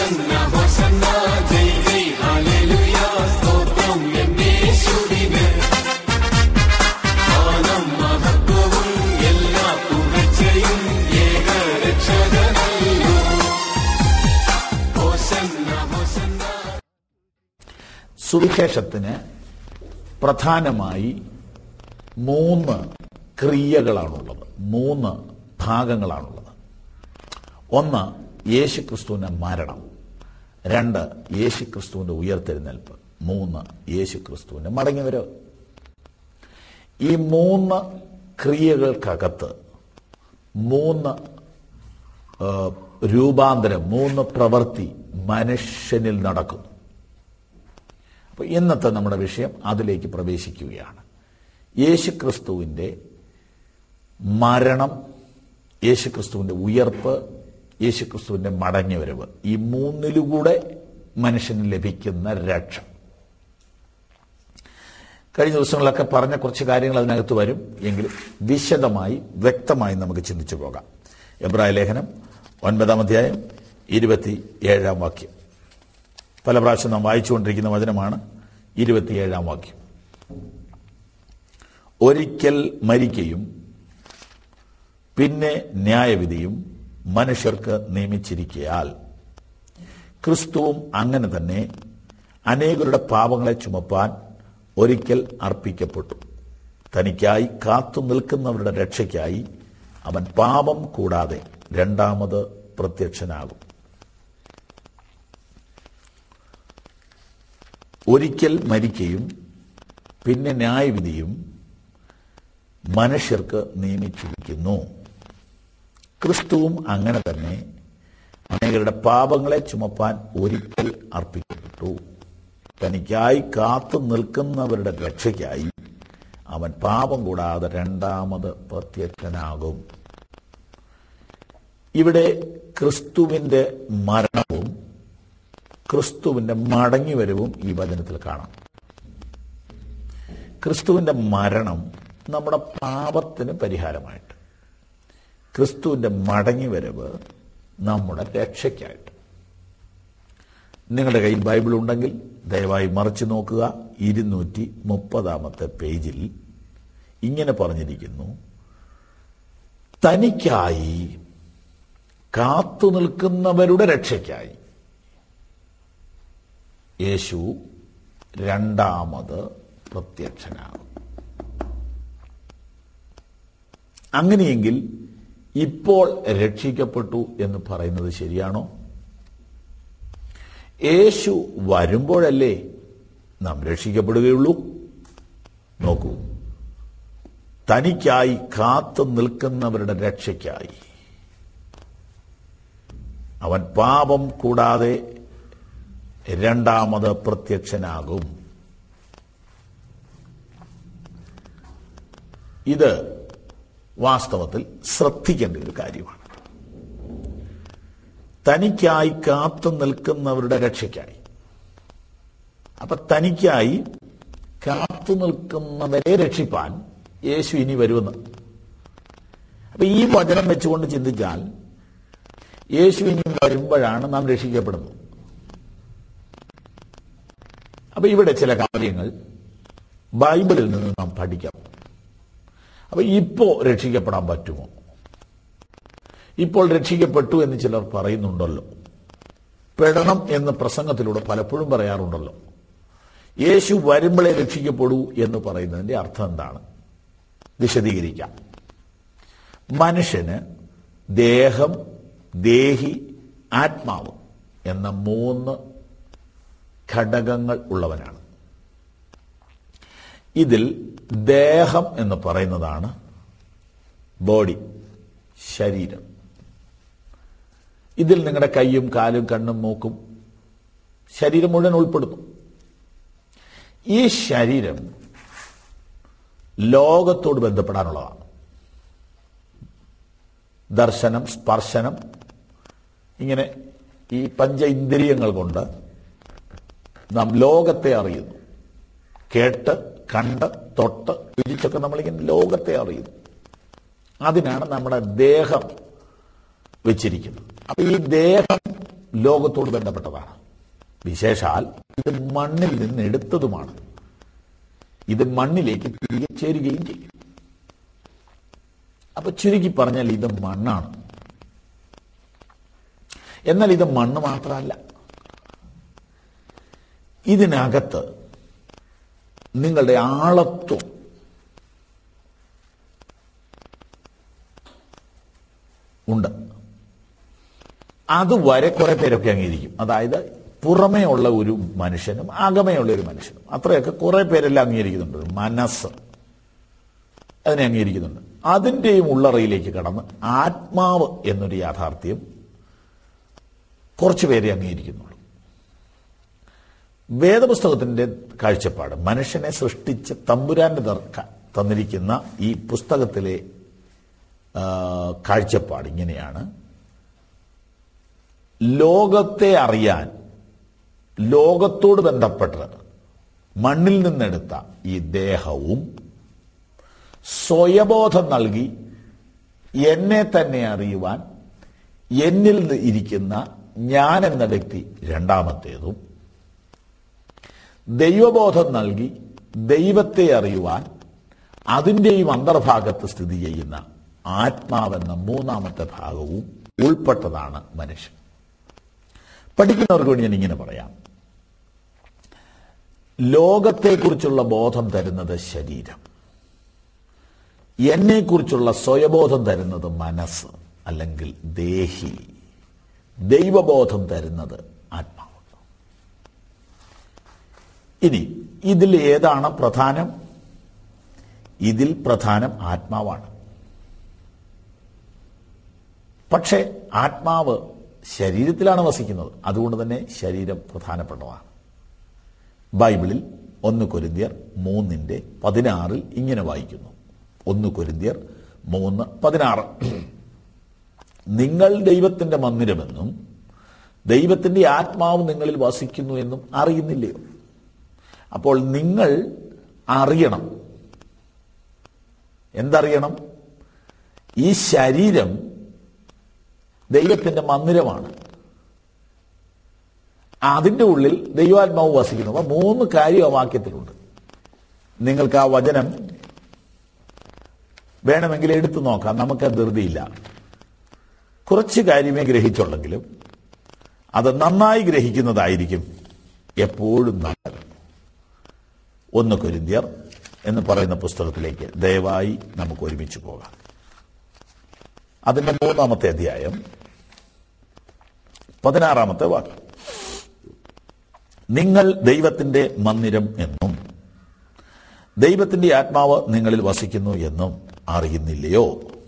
ഹോസന്ന ഹോസന്ന ജയ് ജയ് hallelujah സ്തോത്രം എന്നേശുവിന് മാനം മഹത്വവും എല്ലാ പുകഴ്ചയും ഏകരക്ഷകനല്ലോ ഹോസന്ന ഹോസന്ന സുവിശേഷത്തിന് പ്രധാനമായി മൂന്ന് ക്രിയകളാണുള്ളത് മൂന്ന് ഭാഗങ്ങളാണുള്ളത് ഒന്ന് യേശുക്രിസ്തുവിന്റെ മരണം രണ്ട് യേശുക്രിസ്തുവിന്റെ ഉയർത്തെഴുന്നേൽപ്പ് മൂന്ന് യേശുക്രിസ്തുവിന്റെ മടങ്ങിവരവ് ഈ മൂന്ന് ക്രിയകൾക്കകത്ത് മൂന്ന് ആ, രൂപാന്തരം മൂന്ന് പ്രവൃത്തി മനുഷ്യനിൽ നടക്കുന്നു അപ്പൊ ഇന്നത്തെ നമ്മുടെ വിഷയം അതിലേക്ക് പ്രവേശിക്കുകയാണ് യേശുക്രിസ്തുവിൻ്റെ മരണം യേശുക്രിസ്തുവിൻ്റെ ഉയർപ്പ് യേശുക്രിസ്തുവിൻ്റെ മടങ്ങിവരവ് ഈ മൂന്നിലുകൂടെ മനുഷ്യന് ലഭിക്കുന്ന രക്ഷ കഴിഞ്ഞ ദിവസങ്ങളിലൊക്കെ പറഞ്ഞ കുറച്ച് കാര്യങ്ങൾ അതിനകത്ത് വരും എങ്കിലും വിശദമായി വ്യക്തമായി നമുക്ക് ചിന്തിച്ചു പോകാം എബ്രായ ലേഖനം ഒൻപതാം അധ്യായം ഇരുപത്തി ഏഴാം വാക്യം പല പ്രാവശ്യം നാം വായിച്ചുകൊണ്ടിരിക്കുന്ന വചനമാണ് ഇരുപത്തിയേഴാം വാക്യം ഒരിക്കൽ മരിക്കയും പിന്നെ ന്യായവിധിയും മനുഷ്യർക്ക് നിയമിച്ചിരിക്കയാൽ ക്രിസ്തുവും അങ്ങനെ തന്നെ അനേകരുടെ പാപങ്ങളെ ചുമപ്പാൻ ഒരിക്കൽ അർപ്പിക്കപ്പെട്ടു തനിക്കായി കാത്തു നിൽക്കുന്നവരുടെ രക്ഷയ്ക്കായി അവൻ പാപം കൂടാതെ രണ്ടാമത് പ്രത്യക്ഷനാകും ഒരിക്കൽ മരിക്കയും പിന്നെ ന്യായവിധിയും മനുഷ്യർക്ക് നിയമിച്ചിരിക്കുന്നു ക്രിസ്തുവും അങ്ങനെ തന്നെ അനേകരുടെ പാപങ്ങളെ ചുമപ്പാൻ ഒരിക്കൽ അർപ്പിക്കപ്പെട്ടു തനിക്കായി കാത്തു നിൽക്കുന്നവരുടെ രക്ഷയ്ക്കായി അവൻ പാപം കൂടാതെ രണ്ടാമത് പ്രത്യക്ഷനാകും ഇവിടെ ക്രിസ്തുവിന്റെ മരണവും ക്രിസ്തുവിന്റെ മടങ്ങിവരവും ഈ വചനത്തിൽ കാണാം ക്രിസ്തുവിന്റെ മരണം നമ്മുടെ പാപത്തിന് പരിഹാരമായിട്ട് ക്രിസ്തുവിന്റെ മടങ്ങിവരവ് നമ്മുടെ രക്ഷയ്ക്കായിട്ട് നിങ്ങളുടെ കയ്യിൽ ബൈബിൾ ഉണ്ടെങ്കിൽ ദയവായി മറിച്ചു നോക്കുക ഇരുന്നൂറ്റി മുപ്പതാമത്തെ പേജിൽ ഇങ്ങനെ പറഞ്ഞിരിക്കുന്നു തനിക്കായി കാത്തു നിൽക്കുന്നവരുടെ രക്ഷയ്ക്കായി യേശു രണ്ടാമത് പ്രത്യക്ഷനാകും അങ്ങനെയെങ്കിൽ ഇപ്പോൾ രക്ഷിക്കപ്പെട്ടു എന്ന് പറയുന്നത് ശരിയാണോ യേശു വരുമ്പോഴല്ലേ നാം രക്ഷിക്കപ്പെടുകയുള്ളൂ നോക്കൂ തനിക്കായി കാത്തു നിൽക്കുന്നവരുടെ രക്ഷയ്ക്കായി അവൻ പാപം കൂടാതെ രണ്ടാമത് പ്രത്യക്ഷനാകും ഇത് വാസ്തവത്തിൽ ശ്രദ്ധിക്കേണ്ട ഒരു കാര്യമാണ് തനിക്കായി കാത്തു നിൽക്കുന്നവരുടെ രക്ഷയ്ക്കായി അപ്പൊ തനിക്കായി കാത്തു നിൽക്കുന്നവരെ രക്ഷിപ്പാൻ യേശു ഇനി വരുമെന്ന് അപ്പൊ ഈ വചനം വെച്ചുകൊണ്ട് ചിന്തിച്ചാൽ യേശു ഇനി വരുമ്പോഴാണ് നാം രക്ഷിക്കപ്പെടുന്നത് അപ്പൊ ഇവിടെ ചില കാര്യങ്ങൾ ബൈബിളിൽ നിന്ന് നാം പഠിക്കാം അപ്പൊ ഇപ്പോ രക്ഷിക്കപ്പെടാൻ പറ്റുമോ ഇപ്പോൾ രക്ഷിക്കപ്പെട്ടു എന്ന് ചിലർ പറയുന്നുണ്ടല്ലോ പെടണം എന്ന് പ്രസംഗത്തിലൂടെ പലപ്പോഴും പറയാറുണ്ടല്ലോ യേശു വരുമ്പോഴേ രക്ഷിക്കപ്പെടൂ എന്ന് പറയുന്നതിന്റെ അർത്ഥം എന്താണ് വിശദീകരിക്കാം മനുഷ്യന് ദേഹം ദേഹി ആത്മാവ് എന്ന മൂന്ന് ഘടകങ്ങൾ ഉള്ളവനാണ് ഇതിൽ ദേഹം എന്ന് പറയുന്നതാണ് ബോഡി ശരീരം ഇതിൽ നിങ്ങളുടെ കൈയും കാലും കണ്ണും മൂക്കും ശരീരം മുഴുവൻ ഉൾപ്പെടുന്നു ഈ ശരീരം ലോകത്തോട് ബന്ധപ്പെടാനുള്ളതാണ് ദർശനം സ്പർശനം ഇങ്ങനെ ഈ പഞ്ച ഇന്ദ്രിയങ്ങൾ കൊണ്ട് നാം ലോകത്തെ അറിയുന്നു കേട്ട് കണ്ട് തൊട്ട് രുചിച്ചൊക്കെ നമ്മളിങ്ങനെ ലോകത്തെ അറിയുന്നു അതിനാണ് നമ്മുടെ ദേഹം വെച്ചിരിക്കുന്നത് അപ്പൊ ഈ ദേഹം ലോകത്തോട് ബന്ധപ്പെട്ടതാണ് വിശേഷാൽ ഇത് മണ്ണിൽ നിന്ന് എടുത്തതുമാണ് ഇത് മണ്ണിലേക്ക് തിരികെ ചേരുകയും ചെയ്യും അപ്പൊ ചുരുക്കി പറഞ്ഞാൽ ഇത് മണ്ണാണ് എന്നാൽ ഇത് മണ്ണ് മാത്രമല്ല ഇതിനകത്ത് നിങ്ങളുടെ ആളത്വം ഉണ്ട് അതുവരെ കുറെ പേരൊക്കെ അംഗീകരിക്കും അതായത് പുറമേ ഉള്ള ഒരു മനുഷ്യനും അകമയുള്ള ഒരു മനുഷ്യനും അത്രയൊക്കെ കുറെ പേരെല്ലാം അംഗീകരിക്കുന്നുണ്ട് മനസ്സ് അതിനെ അംഗീകരിക്കുന്നുണ്ട് അതിൻ്റെയും ഉള്ളറയിലേക്ക് കടന്ന് ആത്മാവ് എന്നൊരു യാഥാർത്ഥ്യം കുറച്ചു പേരെ അംഗീകരിക്കുന്നുള്ളൂ വേദപുസ്തകത്തിന്റെ കാഴ്ചപ്പാട് മനുഷ്യനെ സൃഷ്ടിച്ച് തമ്പുരാന്റെ ദർക്ക തന്നിരിക്കുന്ന ഈ പുസ്തകത്തിലെ ആ, കാഴ്ചപ്പാട് ഇങ്ങനെയാണ് ലോകത്തെ അറിയാൻ ലോകത്തോട് ബന്ധപ്പെട്ട് മണ്ണിൽ നിന്നെടുത്ത ഈ ദേഹവും സ്വയബോധം നൽകി എന്നെ തന്നെ അറിയുവാൻ എന്നിൽ ഇരിക്കുന്ന ഞാൻ എന്ന വ്യക്തി രണ്ടാമത്തേതും ദൈവബോധം നൽകി ദൈവത്തെ അറിയുവാൻ അതിൻ്റെയും അന്തർഭാഗത്ത് സ്ഥിതി ചെയ്യുന്ന ആത്മാവെന്ന മൂന്നാമത്തെ ഭാഗവും ഉൾപ്പെട്ടതാണ് മനുഷ്യൻ പഠിക്കുന്നവർക്ക് വേണ്ടി ഞാൻ ഇങ്ങനെ പറയാം ലോകത്തെക്കുറിച്ചുള്ള ബോധം തരുന്നത് ശരീരം എന്നെക്കുറിച്ചുള്ള സ്വയബോധം തരുന്നത് മനസ്സ് അല്ലെങ്കിൽ ദേഹി ദൈവബോധം തരുന്നത് ആത്മാവ് ഇനി ഇതിൽ ഏതാണ് പ്രധാനം ഇതിൽ പ്രധാനം ആത്മാവാണ് പക്ഷേ ആത്മാവ് ശരീരത്തിലാണ് വസിക്കുന്നത് അതുകൊണ്ട് തന്നെ ശരീരം പ്രധാനപ്പെട്ടതാണ് ബൈബിളിൽ ഒന്ന് കൊരിന്തിയർ മൂന്നിന്റെ പതിനാറിൽ ഇങ്ങനെ വായിക്കുന്നു ഒന്ന് കൊരിന്തിയർ മൂന്ന് പതിനാറ് നിങ്ങൾ ദൈവത്തിന്റെ മന്ദിരമെന്നും ദൈവത്തിന്റെ ആത്മാവ് നിങ്ങളിൽ വസിക്കുന്നു എന്നും അറിയുന്നില്ലയോ അപ്പോൾ നിങ്ങൾ അറിയണം എന്തറിയണം ഈ ശരീരം ദൈവത്തിന്റെ മന്ദിരമാണ് അതിന്റെ ഉള്ളിൽ ദൈവാത്മാവ് വസിക്കുന്നു അപ്പൊ മൂന്ന് കാര്യം ആ വാക്യത്തിലുണ്ട് നിങ്ങൾക്ക് ആ വചനം വേണമെങ്കിൽ എടുത്തു നോക്കാം നമുക്ക് ധൃതിയില്ല കുറച്ച് കാര്യമേ ഗ്രഹിച്ചുള്ളെങ്കിലും അത് നന്നായി ഗ്രഹിക്കുന്നതായിരിക്കും എപ്പോഴും നല്ലത് ഒന്ന് കൊരിന്തിയർ എന്ന് പറയുന്ന പുസ്തകത്തിലേക്ക് ദയവായി നമുക്ക് ഒരുമിച്ച് പോകാം അതിന്റെ മൂന്നാമത്തെ അധ്യായം പതിനാറാമത്തെ വാക്ക് നിങ്ങൾ ദൈവത്തിന്റെ മന്ദിരം എന്നും ദൈവത്തിന്റെ ആത്മാവ് നിങ്ങളിൽ വസിക്കുന്നു എന്നും അറിയുന്നില്ലയോ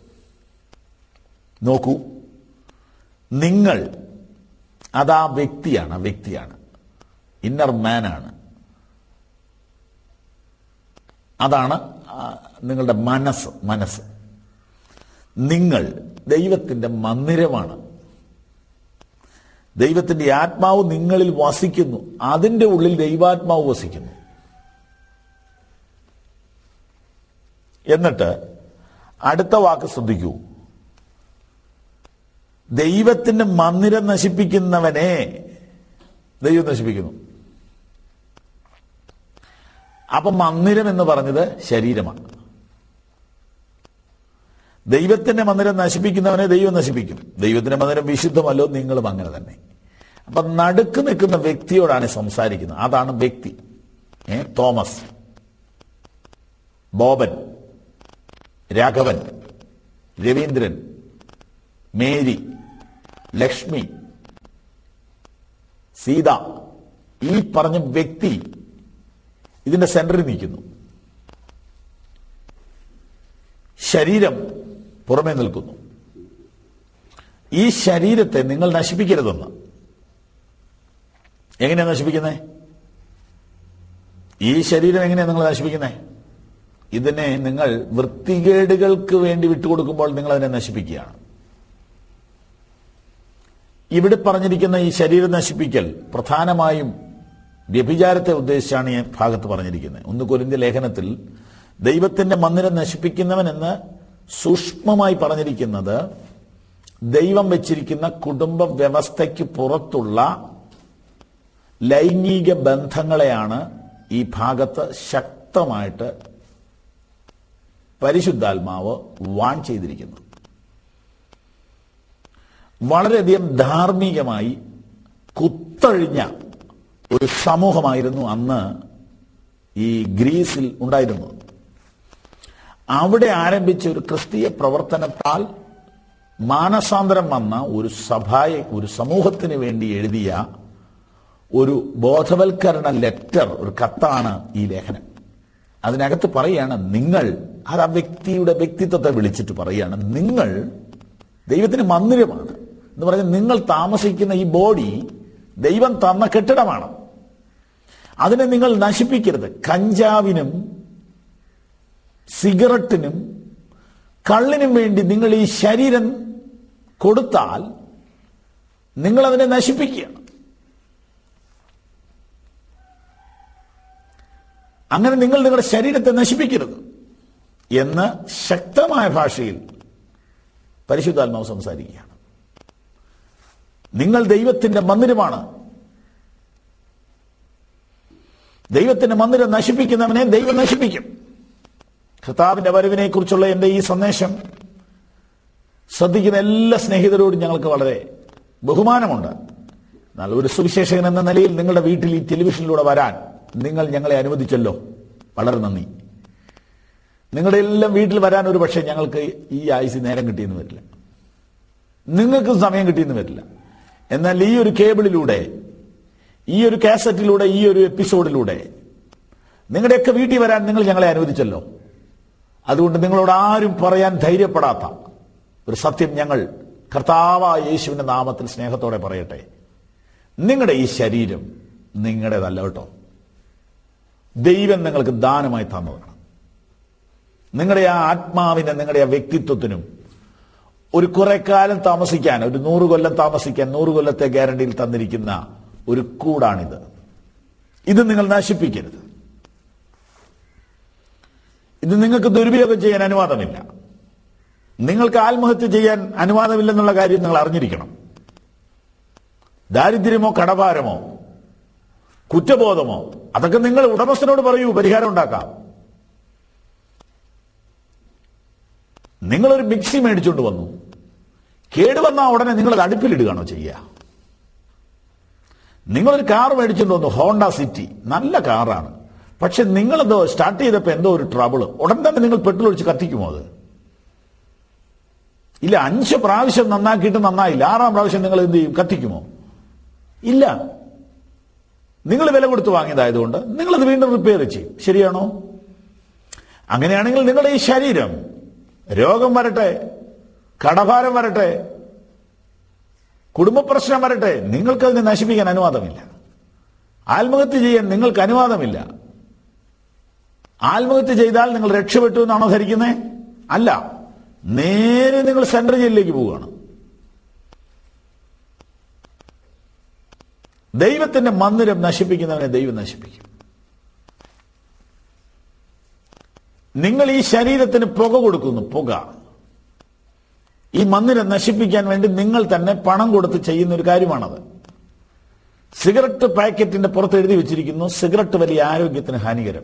നോക്കൂ നിങ്ങൾ അതാ വ്യക്തിയാണ് വ്യക്തിയാണ് ഇന്നർ മാനാണ് അതാണ് ആ, നിങ്ങളുടെ മനസ്സ് മനസ്സ് നിങ്ങൾ ദൈവത്തിന്റെ മന്ദിരമാണ് ദൈവത്തിന്റെ ആത്മാവ് നിങ്ങളിൽ വസിക്കുന്നു അതിന്റെ ഉള്ളിൽ ദൈവാത്മാവ് വസിക്കുന്നു എന്നിട്ട് അടുത്ത വാക്ക് ശ്രദ്ധിക്കൂ ദൈവത്തിന്റെ മന്ദിരം നശിപ്പിക്കുന്നവനെ ദൈവം നശിപ്പിക്കുന്നു അപ്പൊ മന്ദിരം എന്ന് പറഞ്ഞത് ശരീരമാണ് ദൈവത്തിന്റെ മന്ദിരം നശിപ്പിക്കുന്നവനെ ദൈവം നശിപ്പിക്കും ദൈവത്തിന്റെ മന്ദിരം വിശുദ്ധമല്ലോ നിങ്ങളും അങ്ങനെ തന്നെ അപ്പൊ നടുക്ക് നിൽക്കുന്ന വ്യക്തിയോടാണ് സംസാരിക്കുന്നത് അതാണ് വ്യക്തി ഏ തോമസ് ബോബൻ രാഘവൻ രവീന്ദ്രൻ മേരി ലക്ഷ്മി സീത ഈ പറഞ്ഞ വ്യക്തി ഇതിന്റെ സെന്ററിൽ നിൽക്കുന്നു ശരീരം പുറമേ നിൽക്കുന്നു ഈ ശരീരത്തെ നിങ്ങൾ നശിപ്പിക്കരുതെന്ന് എങ്ങനെയാ നശിപ്പിക്കുന്നത് ഈ ശരീരം എങ്ങനെയാ നിങ്ങൾ നശിപ്പിക്കുന്നത് ഇതിനെ നിങ്ങൾ വൃത്തികേടുകൾക്ക് വേണ്ടി വിട്ടുകൊടുക്കുമ്പോൾ നിങ്ങൾ അതിനെ നശിപ്പിക്കുകയാണ് ഇവിടെ പറഞ്ഞിരിക്കുന്ന ഈ ശരീരം നശിപ്പിക്കൽ പ്രധാനമായും വ്യഭിചാരത്തെ ഉദ്ദേശിച്ചാണ് ഈ ഭാഗത്ത് പറഞ്ഞിരിക്കുന്നത് ഒന്ന് കൊരിന്ത്യ ലേഖനത്തിൽ ദൈവത്തിന്റെ മന്ദിരം നശിപ്പിക്കുന്നവൻ എന്ന് സൂക്ഷ്മമായി പറഞ്ഞിരിക്കുന്നത് ദൈവം വെച്ചിരിക്കുന്ന കുടുംബ വ്യവസ്ഥയ്ക്ക് പുറത്തുള്ള ലൈംഗിക ബന്ധങ്ങളെയാണ് ഈ ഭാഗത്ത് ശക്തമായിട്ട് പരിശുദ്ധാത്മാവ് വാൺ ചെയ്തിരിക്കുന്നത് വളരെയധികം ധാർമ്മികമായി കുത്തഴിഞ്ഞ ഒരു സമൂഹമായിരുന്നു അന്ന് ഈ ഗ്രീസിൽ ഉണ്ടായിരുന്നത് അവിടെ ആരംഭിച്ച ഒരു ക്രിസ്തീയ പ്രവർത്തനത്താൽ മാനസാന്തരം വന്ന ഒരു സഭയെ ഒരു സമൂഹത്തിന് വേണ്ടി എഴുതിയ ഒരു ബോധവൽക്കരണ ലെറ്റർ ഒരു കത്താണ് ഈ ലേഖനം അതിനകത്ത് പറയാണ് നിങ്ങൾ അത് ആ വ്യക്തിയുടെ വ്യക്തിത്വത്തെ വിളിച്ചിട്ട് പറയാണ് നിങ്ങൾ ദൈവത്തിന് മന്ദിരമാണ് എന്ന് പറഞ്ഞാൽ നിങ്ങൾ താമസിക്കുന്ന ഈ ബോഡി ദൈവം തന്ന കെട്ടിടമാണ് അതിനെ നിങ്ങൾ നശിപ്പിക്കരുത് കഞ്ചാവിനും സിഗരറ്റിനും കള്ളിനും വേണ്ടി നിങ്ങൾ ഈ ശരീരം കൊടുത്താൽ നിങ്ങൾ അതിനെ നശിപ്പിക്കുകയാണ് അങ്ങനെ നിങ്ങൾ നിങ്ങളുടെ ശരീരത്തെ നശിപ്പിക്കരുത് എന്ന് ശക്തമായ ഭാഷയിൽ പരിശുദ്ധാത്മാവ് സംസാരിക്കുകയാണ് നിങ്ങൾ ദൈവത്തിന്റെ മന്ദിരമാണ് ദൈവത്തിന്റെ മന്ദിരം നശിപ്പിക്കുന്നവനെ ദൈവം നശിപ്പിക്കും കർത്താവിന്റെ വരവിനെ കുറിച്ചുള്ള എന്റെ ഈ സന്ദേശം ശ്രദ്ധിക്കുന്ന എല്ലാ സ്നേഹിതരോടും ഞങ്ങൾക്ക് വളരെ ബഹുമാനമുണ്ട് എന്നാൽ ഒരു സുവിശേഷകൻ എന്ന നിലയിൽ നിങ്ങളുടെ വീട്ടിൽ ഈ ടെലിവിഷനിലൂടെ വരാൻ നിങ്ങൾ ഞങ്ങളെ അനുവദിച്ചല്ലോ വളരെ നന്ദി നിങ്ങളുടെ എല്ലാം വീട്ടിൽ വരാൻ ഒരു പക്ഷേ ഞങ്ങൾക്ക് ഈ ആയുസ് നേരം കിട്ടിയെന്ന് വരില്ല നിങ്ങൾക്കും സമയം കിട്ടിയെന്ന് വരില്ല എന്നാൽ ഈ ഒരു കേബിളിലൂടെ ഈ ഒരു കാസറ്റിലൂടെ ഈ ഒരു എപ്പിസോഡിലൂടെ നിങ്ങളുടെയൊക്കെ വീട്ടിൽ വരാൻ നിങ്ങൾ ഞങ്ങളെ അനുവദിച്ചല്ലോ അതുകൊണ്ട് നിങ്ങളോട് ആരും പറയാൻ ധൈര്യപ്പെടാത്ത ഒരു സത്യം ഞങ്ങൾ കർത്താവായ യേശുവിന്റെ നാമത്തിൽ സ്നേഹത്തോടെ പറയട്ടെ നിങ്ങളുടെ ഈ ശരീരം നിങ്ങളുടേതല്ല കേട്ടോ ദൈവം നിങ്ങൾക്ക് ദാനമായി തന്നതാണ് നിങ്ങളുടെ ആ ആത്മാവിന് നിങ്ങളുടെ ആ വ്യക്തിത്വത്തിനും ഒരു കുറെ കാലം താമസിക്കാൻ ഒരു നൂറ് കൊല്ലം താമസിക്കാൻ നൂറ് കൊല്ലത്തെ ഗ്യാരണ്ടിയിൽ തന്നിരിക്കുന്ന ഒരു കൂടാണിത് ഇത് നിങ്ങൾ നശിപ്പിക്കരുത് ഇത് നിങ്ങൾക്ക് ദുരുപയോഗം ചെയ്യാൻ അനുവാദമില്ല നിങ്ങൾക്ക് ആത്മഹത്യ ചെയ്യാൻ അനുവാദമില്ലെന്നുള്ള കാര്യം നിങ്ങൾ അറിഞ്ഞിരിക്കണം ദാരിദ്ര്യമോ കടഭാരമോ കുറ്റബോധമോ അതൊക്കെ നിങ്ങൾ ഉടമസ്ഥനോട് പറയൂ പരിഹാരം ഉണ്ടാക്കാം നിങ്ങളൊരു മിക്സി മേടിച്ചുകൊണ്ട് വന്നു കേടുവന്ന ഉടനെ നിങ്ങൾ അത് അടുപ്പിലിടുകയാണോ ചെയ്യുക നിങ്ങളൊരു കാർ മേടിച്ചുകൊണ്ട് വന്നു ഹോണ്ട സിറ്റി നല്ല കാറാണ് പക്ഷെ നിങ്ങളെന്തോ സ്റ്റാർട്ട് ചെയ്തപ്പോൾ എന്തോ ഒരു ട്രബിള് ഉടൻ തന്നെ നിങ്ങൾ പെട്രോൾ ഒഴിച്ച് കത്തിക്കുമോ അത് ഇല്ല അഞ്ച് പ്രാവശ്യം നന്നാക്കിയിട്ട് നന്നായില്ല ആറാം പ്രാവശ്യം നിങ്ങൾ എന്ത് ചെയ്യും കത്തിക്കുമോ ഇല്ല നിങ്ങൾ വില കൊടുത്ത് വാങ്ങിയതായതുകൊണ്ട് നിങ്ങളത് വീണ്ടും റിപ്പയർ ചെയ്യും ശരിയാണോ അങ്ങനെയാണെങ്കിൽ നിങ്ങളുടെ ഈ ശരീരം രോഗം വരട്ടെ കടഭാരം വരട്ടെ കുടുംബ പ്രശ്നം വരട്ടെ നിങ്ങൾക്കതിനെ നശിപ്പിക്കാൻ അനുവാദമില്ല ആത്മഹത്യ ചെയ്യാൻ നിങ്ങൾക്ക് അനുവാദമില്ല ആത്മഹത്യ ചെയ്താൽ നിങ്ങൾ രക്ഷപ്പെട്ടു എന്നാണോ ധരിക്കുന്നത് അല്ല നേരെ നിങ്ങൾ സെൻട്രൽ ജയിലിലേക്ക് പോവുകയാണ് ദൈവത്തിന്റെ മന്ദിരം നശിപ്പിക്കുന്നവനെ ദൈവം നശിപ്പിക്കും നിങ്ങൾ ഈ ശരീരത്തിന് പുക കൊടുക്കുന്നു പുക ഈ മന്ദിരം നശിപ്പിക്കാൻ വേണ്ടി നിങ്ങൾ തന്നെ പണം കൊടുത്ത് ചെയ്യുന്ന ഒരു കാര്യമാണത് സിഗരറ്റ് പാക്കറ്റിന്റെ പുറത്ത് എഴുതി വെച്ചിരിക്കുന്നു സിഗരറ്റ് വലിയ ആരോഗ്യത്തിന് ഹാനികരം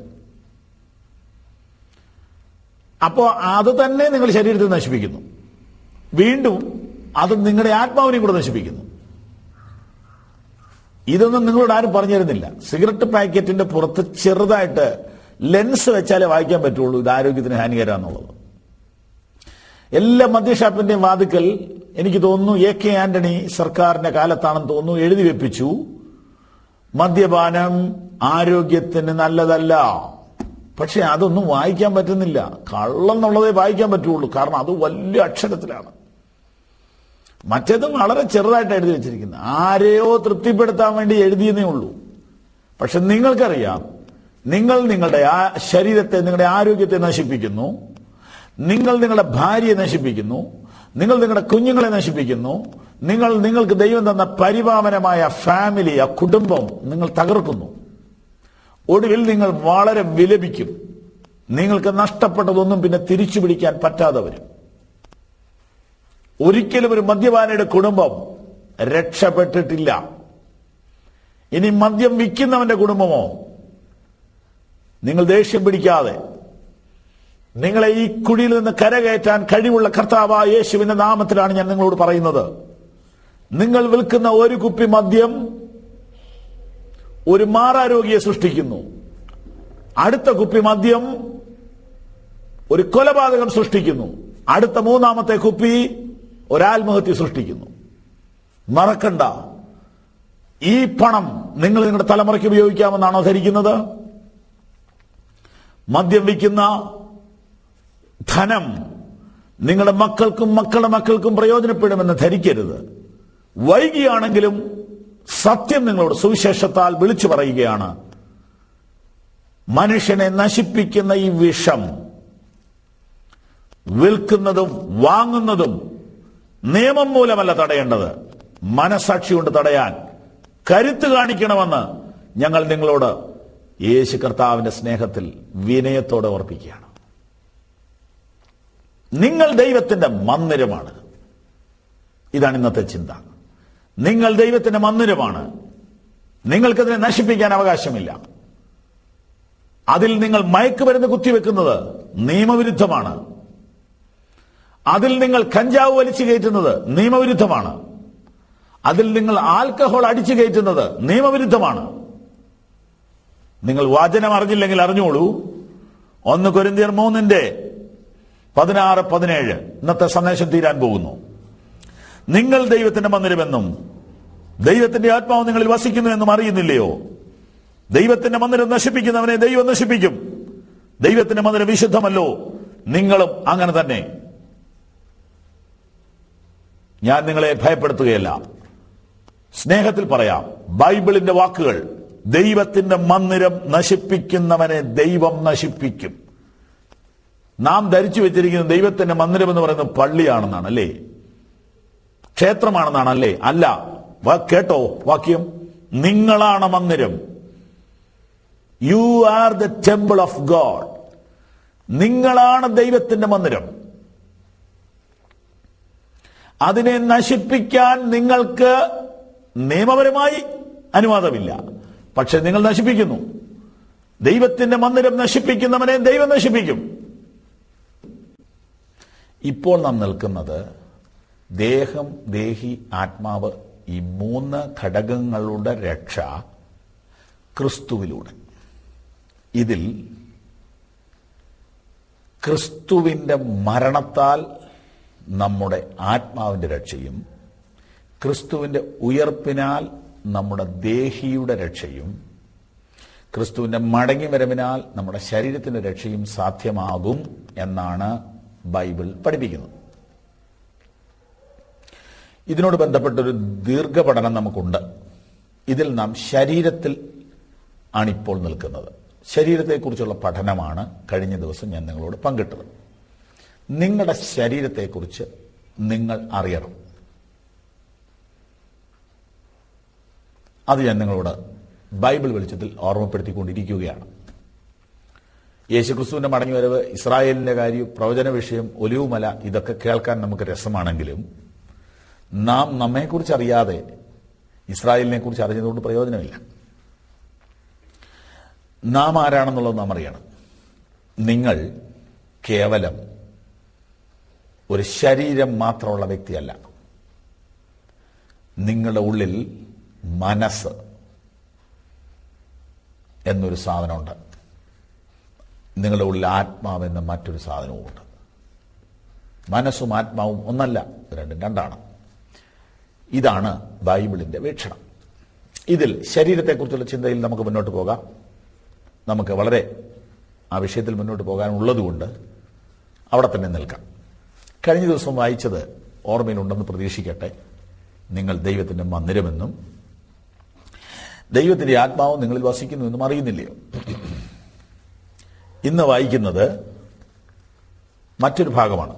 അപ്പോ അത് തന്നെ നിങ്ങൾ ശരീരത്തെ നശിപ്പിക്കുന്നു വീണ്ടും അത് നിങ്ങളുടെ ആത്മാവിനെയും കൂടെ നശിപ്പിക്കുന്നു ഇതൊന്നും നിങ്ങളോട് ആരും പറഞ്ഞു തരുന്നില്ല സിഗരറ്റ് പാക്കറ്റിന്റെ പുറത്ത് ചെറുതായിട്ട് ലെൻസ് വെച്ചാലേ വായിക്കാൻ പറ്റുള്ളൂ ഇത് ആരോഗ്യത്തിന് ഹാനികരാന്നുള്ളത് എല്ലാ മദ്യഷാപ്പിന്റെയും വാതുക്കൽ എനിക്ക് തോന്നുന്നു എ കെ ആന്റണി സർക്കാരിന്റെ കാലത്താണെന്ന് തോന്നുന്നു എഴുതി വെപ്പിച്ചു മദ്യപാനം ആരോഗ്യത്തിന് നല്ലതല്ല പക്ഷെ അതൊന്നും വായിക്കാൻ പറ്റുന്നില്ല കള്ളം എന്നുള്ളതേ വായിക്കാൻ പറ്റുള്ളൂ കാരണം അത് വലിയ അക്ഷരത്തിലാണ് മറ്റേതും വളരെ ചെറുതായിട്ട് എഴുതി വെച്ചിരിക്കുന്നത് ആരെയോ തൃപ്തിപ്പെടുത്താൻ വേണ്ടി എഴുതിയെന്നേ ഉള്ളൂ പക്ഷെ നിങ്ങൾക്കറിയാം നിങ്ങൾ നിങ്ങളുടെ ആ ശരീരത്തെ നിങ്ങളുടെ ആരോഗ്യത്തെ നശിപ്പിക്കുന്നു നിങ്ങൾ നിങ്ങളുടെ ഭാര്യയെ നശിപ്പിക്കുന്നു നിങ്ങൾ നിങ്ങളുടെ കുഞ്ഞുങ്ങളെ നശിപ്പിക്കുന്നു നിങ്ങൾ നിങ്ങൾക്ക് ദൈവം തന്ന പരിപാവനമായ ഫാമിലി ആ കുടുംബം നിങ്ങൾ തകർക്കുന്നു ഒടുവിൽ നിങ്ങൾ വളരെ വിലപിക്കും നിങ്ങൾക്ക് നഷ്ടപ്പെട്ടതൊന്നും പിന്നെ തിരിച്ചു പിടിക്കാൻ പറ്റാതെ വരും ഒരിക്കലും ഒരു മദ്യപാനിയുടെ കുടുംബം രക്ഷപ്പെട്ടിട്ടില്ല ഇനി മദ്യം വിൽക്കുന്നവന്റെ കുടുംബമോ നിങ്ങൾ ദേഷ്യം പിടിക്കാതെ നിങ്ങളെ ഈ കുഴിയിൽ നിന്ന് കരകയറ്റാൻ കഴിവുള്ള കർത്താവായ യേശുവിന്റെ നാമത്തിലാണ് ഞാൻ നിങ്ങളോട് പറയുന്നത് നിങ്ങൾ വിൽക്കുന്ന ഒരു കുപ്പി മദ്യം ഒരു മാറാരോഗിയെ സൃഷ്ടിക്കുന്നു അടുത്ത കുപ്പി മദ്യം ഒരു കൊലപാതകം സൃഷ്ടിക്കുന്നു അടുത്ത മൂന്നാമത്തെ കുപ്പി ഒരാത്മഹത്യ സൃഷ്ടിക്കുന്നു മറക്കണ്ട ഈ പണം നിങ്ങൾ നിങ്ങളുടെ തലമുറയ്ക്ക് ഉപയോഗിക്കാമെന്നാണോ ധരിക്കുന്നത് മദ്യം വിൽക്കുന്ന ധനം നിങ്ങളുടെ മക്കൾക്കും മക്കളുടെ മക്കൾക്കും പ്രയോജനപ്പെടുമെന്ന് ധരിക്കരുത് വൈകിയാണെങ്കിലും സത്യം നിങ്ങളോട് സുവിശേഷത്താൽ വിളിച്ചു പറയുകയാണ് മനുഷ്യനെ നശിപ്പിക്കുന്ന ഈ വിഷം വിൽക്കുന്നതും വാങ്ങുന്നതും നിയമം മൂലമല്ല തടയേണ്ടത് മനസാക്ഷി കൊണ്ട് തടയാൻ കരുത്ത് കാണിക്കണമെന്ന് ഞങ്ങൾ നിങ്ങളോട് യേശു കർത്താവിന്റെ സ്നേഹത്തിൽ വിനയത്തോടെ ഓർപ്പിക്കുകയാണ് നിങ്ങൾ ദൈവത്തിന്റെ മന്ദിരമാണ് ഇതാണ് ഇന്നത്തെ ചിന്ത നിങ്ങൾ ദൈവത്തിന്റെ മന്ദിരമാണ് നിങ്ങൾക്കതിനെ നശിപ്പിക്കാൻ അവകാശമില്ല അതിൽ നിങ്ങൾ മയക്കുമരുന്ന് കുത്തിവെക്കുന്നത് നിയമവിരുദ്ധമാണ് അതിൽ നിങ്ങൾ കഞ്ചാവ് വലിച്ചു കയറ്റുന്നത് നിയമവിരുദ്ധമാണ് അതിൽ നിങ്ങൾ ആൽക്കഹോൾ അടിച്ചു കയറ്റുന്നത് നിയമവിരുദ്ധമാണ് നിങ്ങൾ വാചനം അറിഞ്ഞില്ലെങ്കിൽ അറിഞ്ഞോളൂ ഒന്ന് കൊരിന്തിയർ മൂന്നിന്റെ പതിനാറ് പതിനേഴ് ഇന്നത്തെ സന്ദേശം തീരാൻ പോകുന്നു നിങ്ങൾ ദൈവത്തിന്റെ മന്ദിരമെന്നും ദൈവത്തിന്റെ ആത്മാവ് നിങ്ങളിൽ വസിക്കുന്നു എന്നും അറിയുന്നില്ലയോ ദൈവത്തിന്റെ മന്ദിരം നശിപ്പിക്കുന്നവനെ ദൈവം നശിപ്പിക്കും ദൈവത്തിന്റെ മന്ദിരം വിശുദ്ധമല്ലോ നിങ്ങളും അങ്ങനെ തന്നെ ഞാൻ നിങ്ങളെ ഭയപ്പെടുത്തുകയല്ല സ്നേഹത്തിൽ പറയാം ബൈബിളിന്റെ വാക്കുകൾ ദൈവത്തിന്റെ മന്ദിരം നശിപ്പിക്കുന്നവനെ ദൈവം നശിപ്പിക്കും നാം ധരിച്ചു വെച്ചിരിക്കുന്ന ദൈവത്തിന്റെ മന്ദിരം എന്ന് പറയുന്നത് പള്ളിയാണെന്നാണ് അല്ലേ ക്ഷേത്രമാണെന്നാണ് അല്ലേ അല്ല വാ- കേട്ടോ വാക്യം നിങ്ങളാണ് മന്ദിരം you are the temple of God നിങ്ങളാണ് ദൈവത്തിന്റെ മന്ദിരം അതിനെ നശിപ്പിക്കാൻ നിങ്ങൾക്ക് നിയമപരമായി അനുവാദമില്ല പക്ഷെ നിങ്ങൾ നശിപ്പിക്കുന്നു ദൈവത്തിന്റെ മന്ദിരം നശിപ്പിക്കുന്നവനെ ദൈവം നശിപ്പിക്കും ഇപ്പോൾ നാം നിൽക്കുന്നത് ദേഹം ദേഹി ആത്മാവ് ഈ മൂന്ന് ഘടകങ്ങളുടെ രക്ഷ ക്രിസ്തുവിലൂടെ ഇതിൽ ക്രിസ്തുവിന്റെ മരണത്താൽ നമ്മുടെ ആത്മാവിന്റെ രക്ഷയും ക്രിസ്തുവിന്റെ ഉയർപ്പിനാൽ നമ്മുടെ ദേഹിയുടെ രക്ഷയും ക്രിസ്തുവിന്റെ മടങ്ങി വരവിനാൽ നമ്മുടെ ശരീരത്തിന്റെ രക്ഷയും സാധ്യമാകും എന്നാണ് ബൈബിൾ പഠിപ്പിക്കുന്നത് ഇതിനോട് ബന്ധപ്പെട്ടൊരു ദീർഘപഠനം നമുക്കുണ്ട് ഇതിൽ നാം ശരീരത്തിൽ ആണിപ്പോൾ നിൽക്കുന്നത് ശരീരത്തെക്കുറിച്ചുള്ള പഠനമാണ് കഴിഞ്ഞ ദിവസം ഞാൻ നിങ്ങളോട് പങ്കിട്ടത് നിങ്ങളുടെ ശരീരത്തെക്കുറിച്ച് നിങ്ങൾ അറിയണം അത് ഞാൻ നിങ്ങളോട് ബൈബിൾ വെളിച്ചത്തിൽ ഓർമ്മപ്പെടുത്തിക്കൊണ്ടിരിക്കുകയാണ് യേശുക്രിസ്തുവിന്റെ മടങ്ങിവരവ് ഇസ്രായേലിന്റെ കാര്യം പ്രവചന വിഷയം ഒലിവുമല ഇതൊക്കെ കേൾക്കാൻ നമുക്ക് രസമാണെങ്കിലും നാം നമ്മെക്കുറിച്ച് അറിയാതെ ഇസ്രായേലിനെ കുറിച്ച് അറിഞ്ഞതുകൊണ്ട് പ്രയോജനമില്ല നാം ആരാണെന്നുള്ളത് നാം അറിയണം നിങ്ങൾ കേവലം ഒരു ശരീരം മാത്രമുള്ള വ്യക്തിയല്ല നിങ്ങളുടെ ഉള്ളിൽ മനസ്സ് എന്നൊരു സാധനമുണ്ട് നിങ്ങളുടെ ഉള്ളിൽ ആത്മാവ് എന്ന മറ്റൊരു സാധനവുമുണ്ട് മനസ്സും ആത്മാവും ഒന്നല്ല രണ്ടും രണ്ടാണ് ഇതാണ് ബൈബിളിന്റെ വീക്ഷണം ഇതിൽ ശരീരത്തെക്കുറിച്ചുള്ള ചിന്തയിൽ നമുക്ക് മുന്നോട്ട് പോകാം നമുക്ക് വളരെ ആ വിഷയത്തിൽ മുന്നോട്ട് പോകാനുള്ളതുകൊണ്ട് അവിടെ തന്നെ നിൽക്കാം കഴിഞ്ഞ ദിവസം വായിച്ചത് ഓർമ്മയിലുണ്ടെന്ന് പ്രതീക്ഷിക്കട്ടെ നിങ്ങൾ ദൈവത്തിന്റെ മന്ദിരമെന്നും ദൈവത്തിന്റെ ആത്മാവ് നിങ്ങളിൽ വസിക്കുന്നു എന്നും അറിയുന്നില്ലയോ ഇന്ന് വായിക്കുന്നത് മറ്റൊരു ഭാഗമാണ്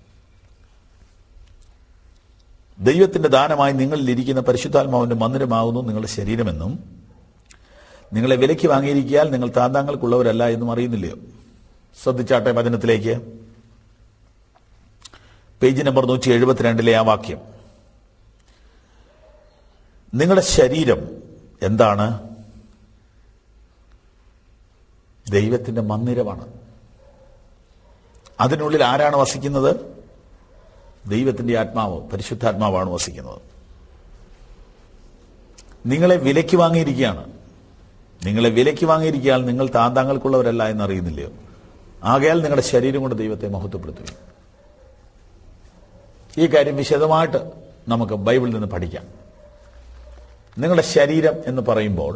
ദൈവത്തിന്റെ ദാനമായി നിങ്ങളിൽ ഇരിക്കുന്ന പരിശുദ്ധാത്മാവിന്റെ മന്ദിരമാകുന്നു നിങ്ങളുടെ ശരീരമെന്നും നിങ്ങളെ വിലയ്ക്ക് വാങ്ങിയിരിക്കിയാൽ നിങ്ങൾ താന്താങ്ങൾക്കുള്ളവരല്ല എന്നും അറിയുന്നില്ലയോ ശ്രദ്ധിച്ചാട്ടെ വചനത്തിലേക്ക് പേജ് നമ്പർ നൂറ്റി എഴുപത്തിരണ്ടിലെ ആ വാക്യം നിങ്ങളുടെ ശരീരം എന്താണ് ദൈവത്തിന്റെ മന്ദിരമാണ് അതിനുള്ളിൽ ആരാണ് വസിക്കുന്നത് ദൈവത്തിന്റെ ആത്മാവ് പരിശുദ്ധാത്മാവാണ് വസിക്കുന്നത് നിങ്ങളെ വിലയ്ക്ക് വാങ്ങിയിരിക്കുകയാണ് നിങ്ങളെ വിലയ്ക്ക് വാങ്ങിയിരിക്കാൻ നിങ്ങൾ താന്താങ്ങൾക്കുള്ളവരല്ല എന്നറിയുന്നില്ലയോ ആകയാൽ നിങ്ങളുടെ ശരീരം കൊണ്ട് ദൈവത്തെ മഹത്വപ്പെടുത്തുക ഈ കാര്യം വിശദമായിട്ട് നമുക്ക് ബൈബിളിൽ നിന്ന് പഠിക്കാം നിങ്ങളുടെ ശരീരം എന്ന് പറയുമ്പോൾ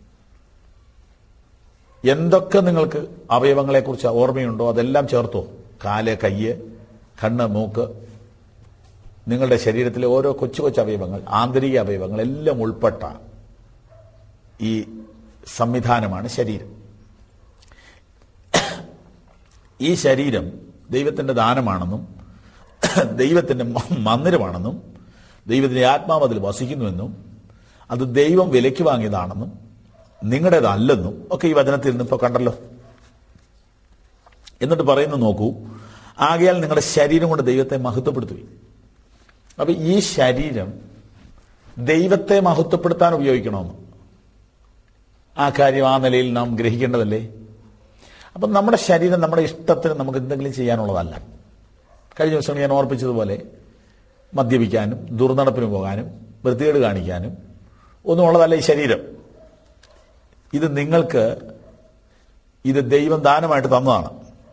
എന്തൊക്കെ നിങ്ങൾക്ക് അവയവങ്ങളെക്കുറിച്ച് ഓർമ്മയുണ്ടോ അതെല്ലാം ചേർത്തോ കാല് കയ്യ് കണ്ണ് മൂക്ക് നിങ്ങളുടെ ശരീരത്തിലെ ഓരോ കൊച്ചു കൊച്ചു അവയവങ്ങൾ ആന്തരിക അവയവങ്ങൾ എല്ലാം ഉൾപ്പെട്ട ഈ സംവിധാനമാണ് ശരീരം ഈ ശരീരം ദൈവത്തിന്റെ ദാനമാണെന്നും ദൈവത്തിന്റെ മ- മന്ദിരമാണെന്നും ദൈവത്തിന്റെ ആത്മാവ് അതിൽ വസിക്കുന്നുവെന്നും അത് ദൈവം വിലയ്ക്ക് വാങ്ങിയതാണെന്നും നിങ്ങളുടേതല്ലെന്നും ഒക്കെ ഈ വചനത്തിൽ നിന്ന് ഇപ്പോൾ കണ്ടല്ലോ എന്നിട്ട് പറയുന്നു നോക്കൂ ആകയാൽ നിങ്ങളുടെ ശരീരം കൊണ്ട് ദൈവത്തെ മഹത്വപ്പെടുത്തുകയും അപ്പൊ ഈ ശരീരം ദൈവത്തെ മഹത്വപ്പെടുത്താൻ ഉപയോഗിക്കണമെന്ന് ആ കാര്യം ആ നിലയിൽ നാം ഗ്രഹിക്കേണ്ടതല്ലേ അപ്പം നമ്മുടെ ശരീരം നമ്മുടെ ഇഷ്ടത്തിന് നമുക്ക് എന്തെങ്കിലും ചെയ്യാനുള്ളതല്ല കഴിഞ്ഞ ദിവസം ഞാൻ ഓർപ്പിച്ചതുപോലെ മദ്യപിക്കാനും ദുർനടപ്പിന് പോകാനും വൃത്തികേട് കാണിക്കാനും ഒന്നും ഉള്ളതല്ല ഈ ശരീരം ഇത് നിങ്ങൾക്ക് ഇത് ദൈവം ദാനമായിട്ട് തന്നതാണ്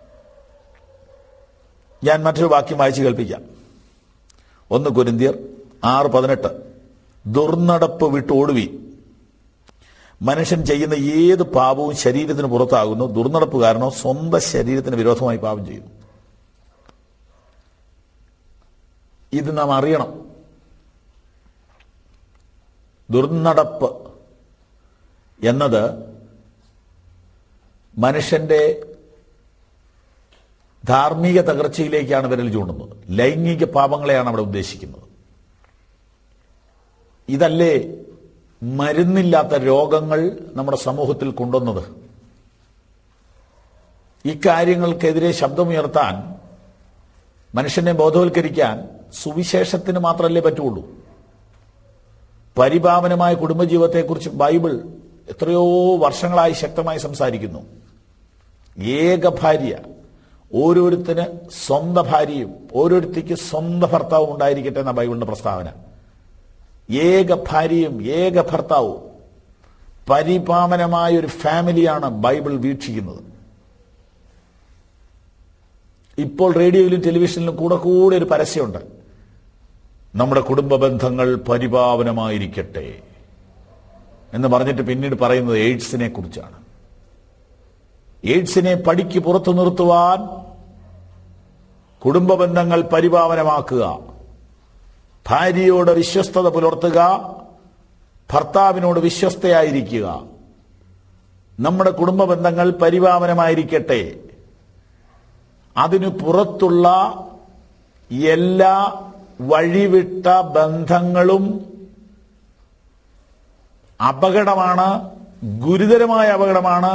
ഞാൻ മറ്റൊരു വാക്യം വായിച്ചു കേൾപ്പിക്കാം ഒന്ന് കുരിന്തിയർ ആറ് പതിനെട്ട് ദുർനടപ്പ് വിട്ടോടുവി മനുഷ്യൻ ചെയ്യുന്ന ഏത് പാപവും ശരീരത്തിന് പുറത്താകുന്നു ദുർനടപ്പ് കാരണം സ്വന്തം ശരീരത്തിന് വിരോധമായി പാപം ചെയ്യുന്നു ഇത് നാം അറിയണം ദുർനടപ്പ് എന്നത് മനുഷ്യന്റെ ധാർമ്മിക തകർച്ചയിലേക്കാണ് വിരൽ ചൂണ്ടുന്നത് ലൈംഗിക പാപങ്ങളെയാണ് അവിടെ ഉദ്ദേശിക്കുന്നത് ഇതല്ലേ മരുന്നില്ലാത്ത രോഗങ്ങൾ നമ്മുടെ സമൂഹത്തിൽ കൊണ്ടുവന്നത് ഇക്കാര്യങ്ങൾക്കെതിരെ ശബ്ദമുയർത്താൻ മനുഷ്യനെ ബോധവൽക്കരിക്കാൻ സുവിശേഷത്തിന് മാത്രമല്ലേ പറ്റുള്ളൂ പരിപാവനമായ കുടുംബജീവിതത്തെക്കുറിച്ച് ബൈബിൾ എത്രയോ വർഷങ്ങളായി ശക്തമായി സംസാരിക്കുന്നു ഏക ഭാര്യ ഓരോരുത്തന് സ്വന്തം ഭാര്യയും ഓരോരുത്തിക്ക് സ്വന്തം ഭർത്താവും ഉണ്ടായിരിക്കട്ടെ എന്ന ബൈബിളിന്റെ പ്രസ്താവന ഏക ഭാര്യയും ഏക ഭർത്താവും പരിപാവനമായ ഒരു ഫാമിലിയാണ് ബൈബിൾ വീക്ഷിക്കുന്നത് ഇപ്പോൾ റേഡിയോയിലും ടെലിവിഷനിലും കൂടെ കൂടെ ഒരു പരസ്യമുണ്ട് നമ്മുടെ കുടുംബ ബന്ധങ്ങൾ പരിപാവനമായിരിക്കട്ടെ എന്ന് പറഞ്ഞിട്ട് പിന്നീട് പറയുന്നത് എയ്ഡ്സിനെ കുറിച്ചാണ് എയ്ഡ്സിനെ പടിക്ക് പുറത്തു നിർത്തുവാൻ കുടുംബ ബന്ധങ്ങൾ പരിപാവനമാക്കുക ഭാര്യയോട് വിശ്വസ്തത പുലർത്തുക ഭർത്താവിനോട് വിശ്വസ്തയായിരിക്കുക നമ്മുടെ കുടുംബ ബന്ധങ്ങൾ പരിപാവനമായിരിക്കട്ടെ അതിനു പുറത്തുള്ള എല്ലാ വഴിവിട്ട ബന്ധങ്ങളും അപകടമാണ് ഗുരുതരമായ അപകടമാണ്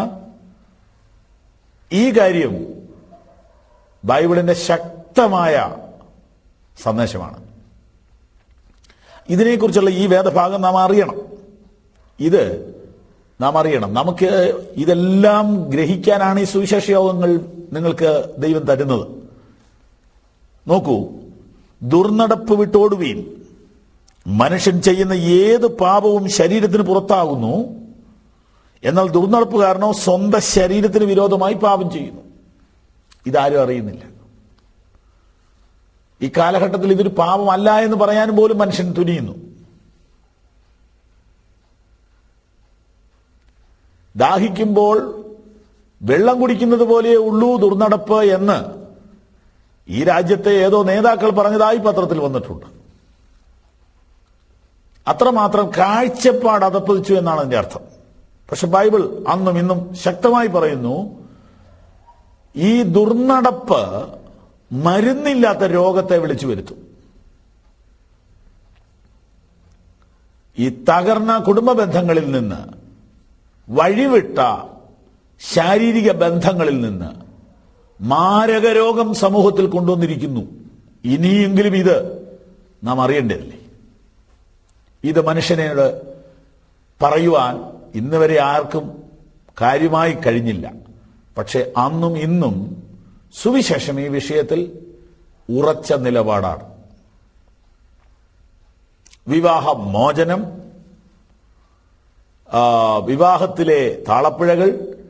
ഈ കാര്യം ബൈബിളിന്റെ ശക്തമായ സന്ദേശമാണ് ഇതിനെക്കുറിച്ചുള്ള ഈ വേദഭാഗം നാം അറിയണം ഇത് നാം അറിയണം നമുക്ക് ഇതെല്ലാം ഗ്രഹിക്കാനാണ് ഈ സുവിശേഷ യോഗങ്ങൾ നിങ്ങൾക്ക് ദൈവം തരുന്നത് നോക്കൂ ദുർനടപ്പ് വിട്ടോടുവീൻ മനുഷ്യൻ ചെയ്യുന്ന ഏത് പാപവും ശരീരത്തിന് പുറത്താകുന്നു എന്നാൽ ദുർനടപ്പ് കാരണം സ്വന്തം ശരീരത്തിന് വിരോധമായി പാപം ചെയ്യുന്നു ഇതാരും അറിയുന്നില്ല ഈ കാലഘട്ടത്തിൽ ഇതൊരു പാപമല്ല എന്ന് പറയാനും പോലും മനുഷ്യൻ തുനിയുന്നു ദാഹിക്കുമ്പോൾ വെള്ളം കുടിക്കുന്നത് പോലെ ഉള്ളൂ ദുർനടപ്പ് എന്ന് ഈ രാജ്യത്തെ ഏതോ നേതാക്കൾ പറഞ്ഞതായി പത്രത്തിൽ വന്നിട്ടുണ്ട് അത്രമാത്രം കാഴ്ചപ്പാട് അതപ്പതിച്ചു എന്നാണ് അതിന്റെ അർത്ഥം പക്ഷെ ബൈബിൾ അന്നും ഇന്നും ശക്തമായി പറയുന്നു ഈ ദുർനടപ്പ് മരുന്നില്ലാത്ത രോഗത്തെ വിളിച്ചു വരുത്തും ഈ തകർന്ന കുടുംബ ബന്ധങ്ങളിൽ നിന്ന് വഴിവിട്ട ശാരീരിക ബന്ധങ്ങളിൽ നിന്ന് മാരക രോഗം സമൂഹത്തിൽ കൊണ്ടുവന്നിരിക്കുന്നു ഇനിയെങ്കിലും ഇത് നാം അറിയേണ്ടതില്ലേ ഇത് മനുഷ്യനോട് പറയുവാൻ ഇന്ന് വരെ ആർക്കും കാര്യമായി കഴിഞ്ഞില്ല പക്ഷെ അന്നും ഇന്നും സുവിശേഷം ഈ വിഷയത്തിൽ ഉറച്ച നിലപാടാണ് വിവാഹ മോചനം ആ, വിവാഹത്തിലെ താളപ്പിഴകൾ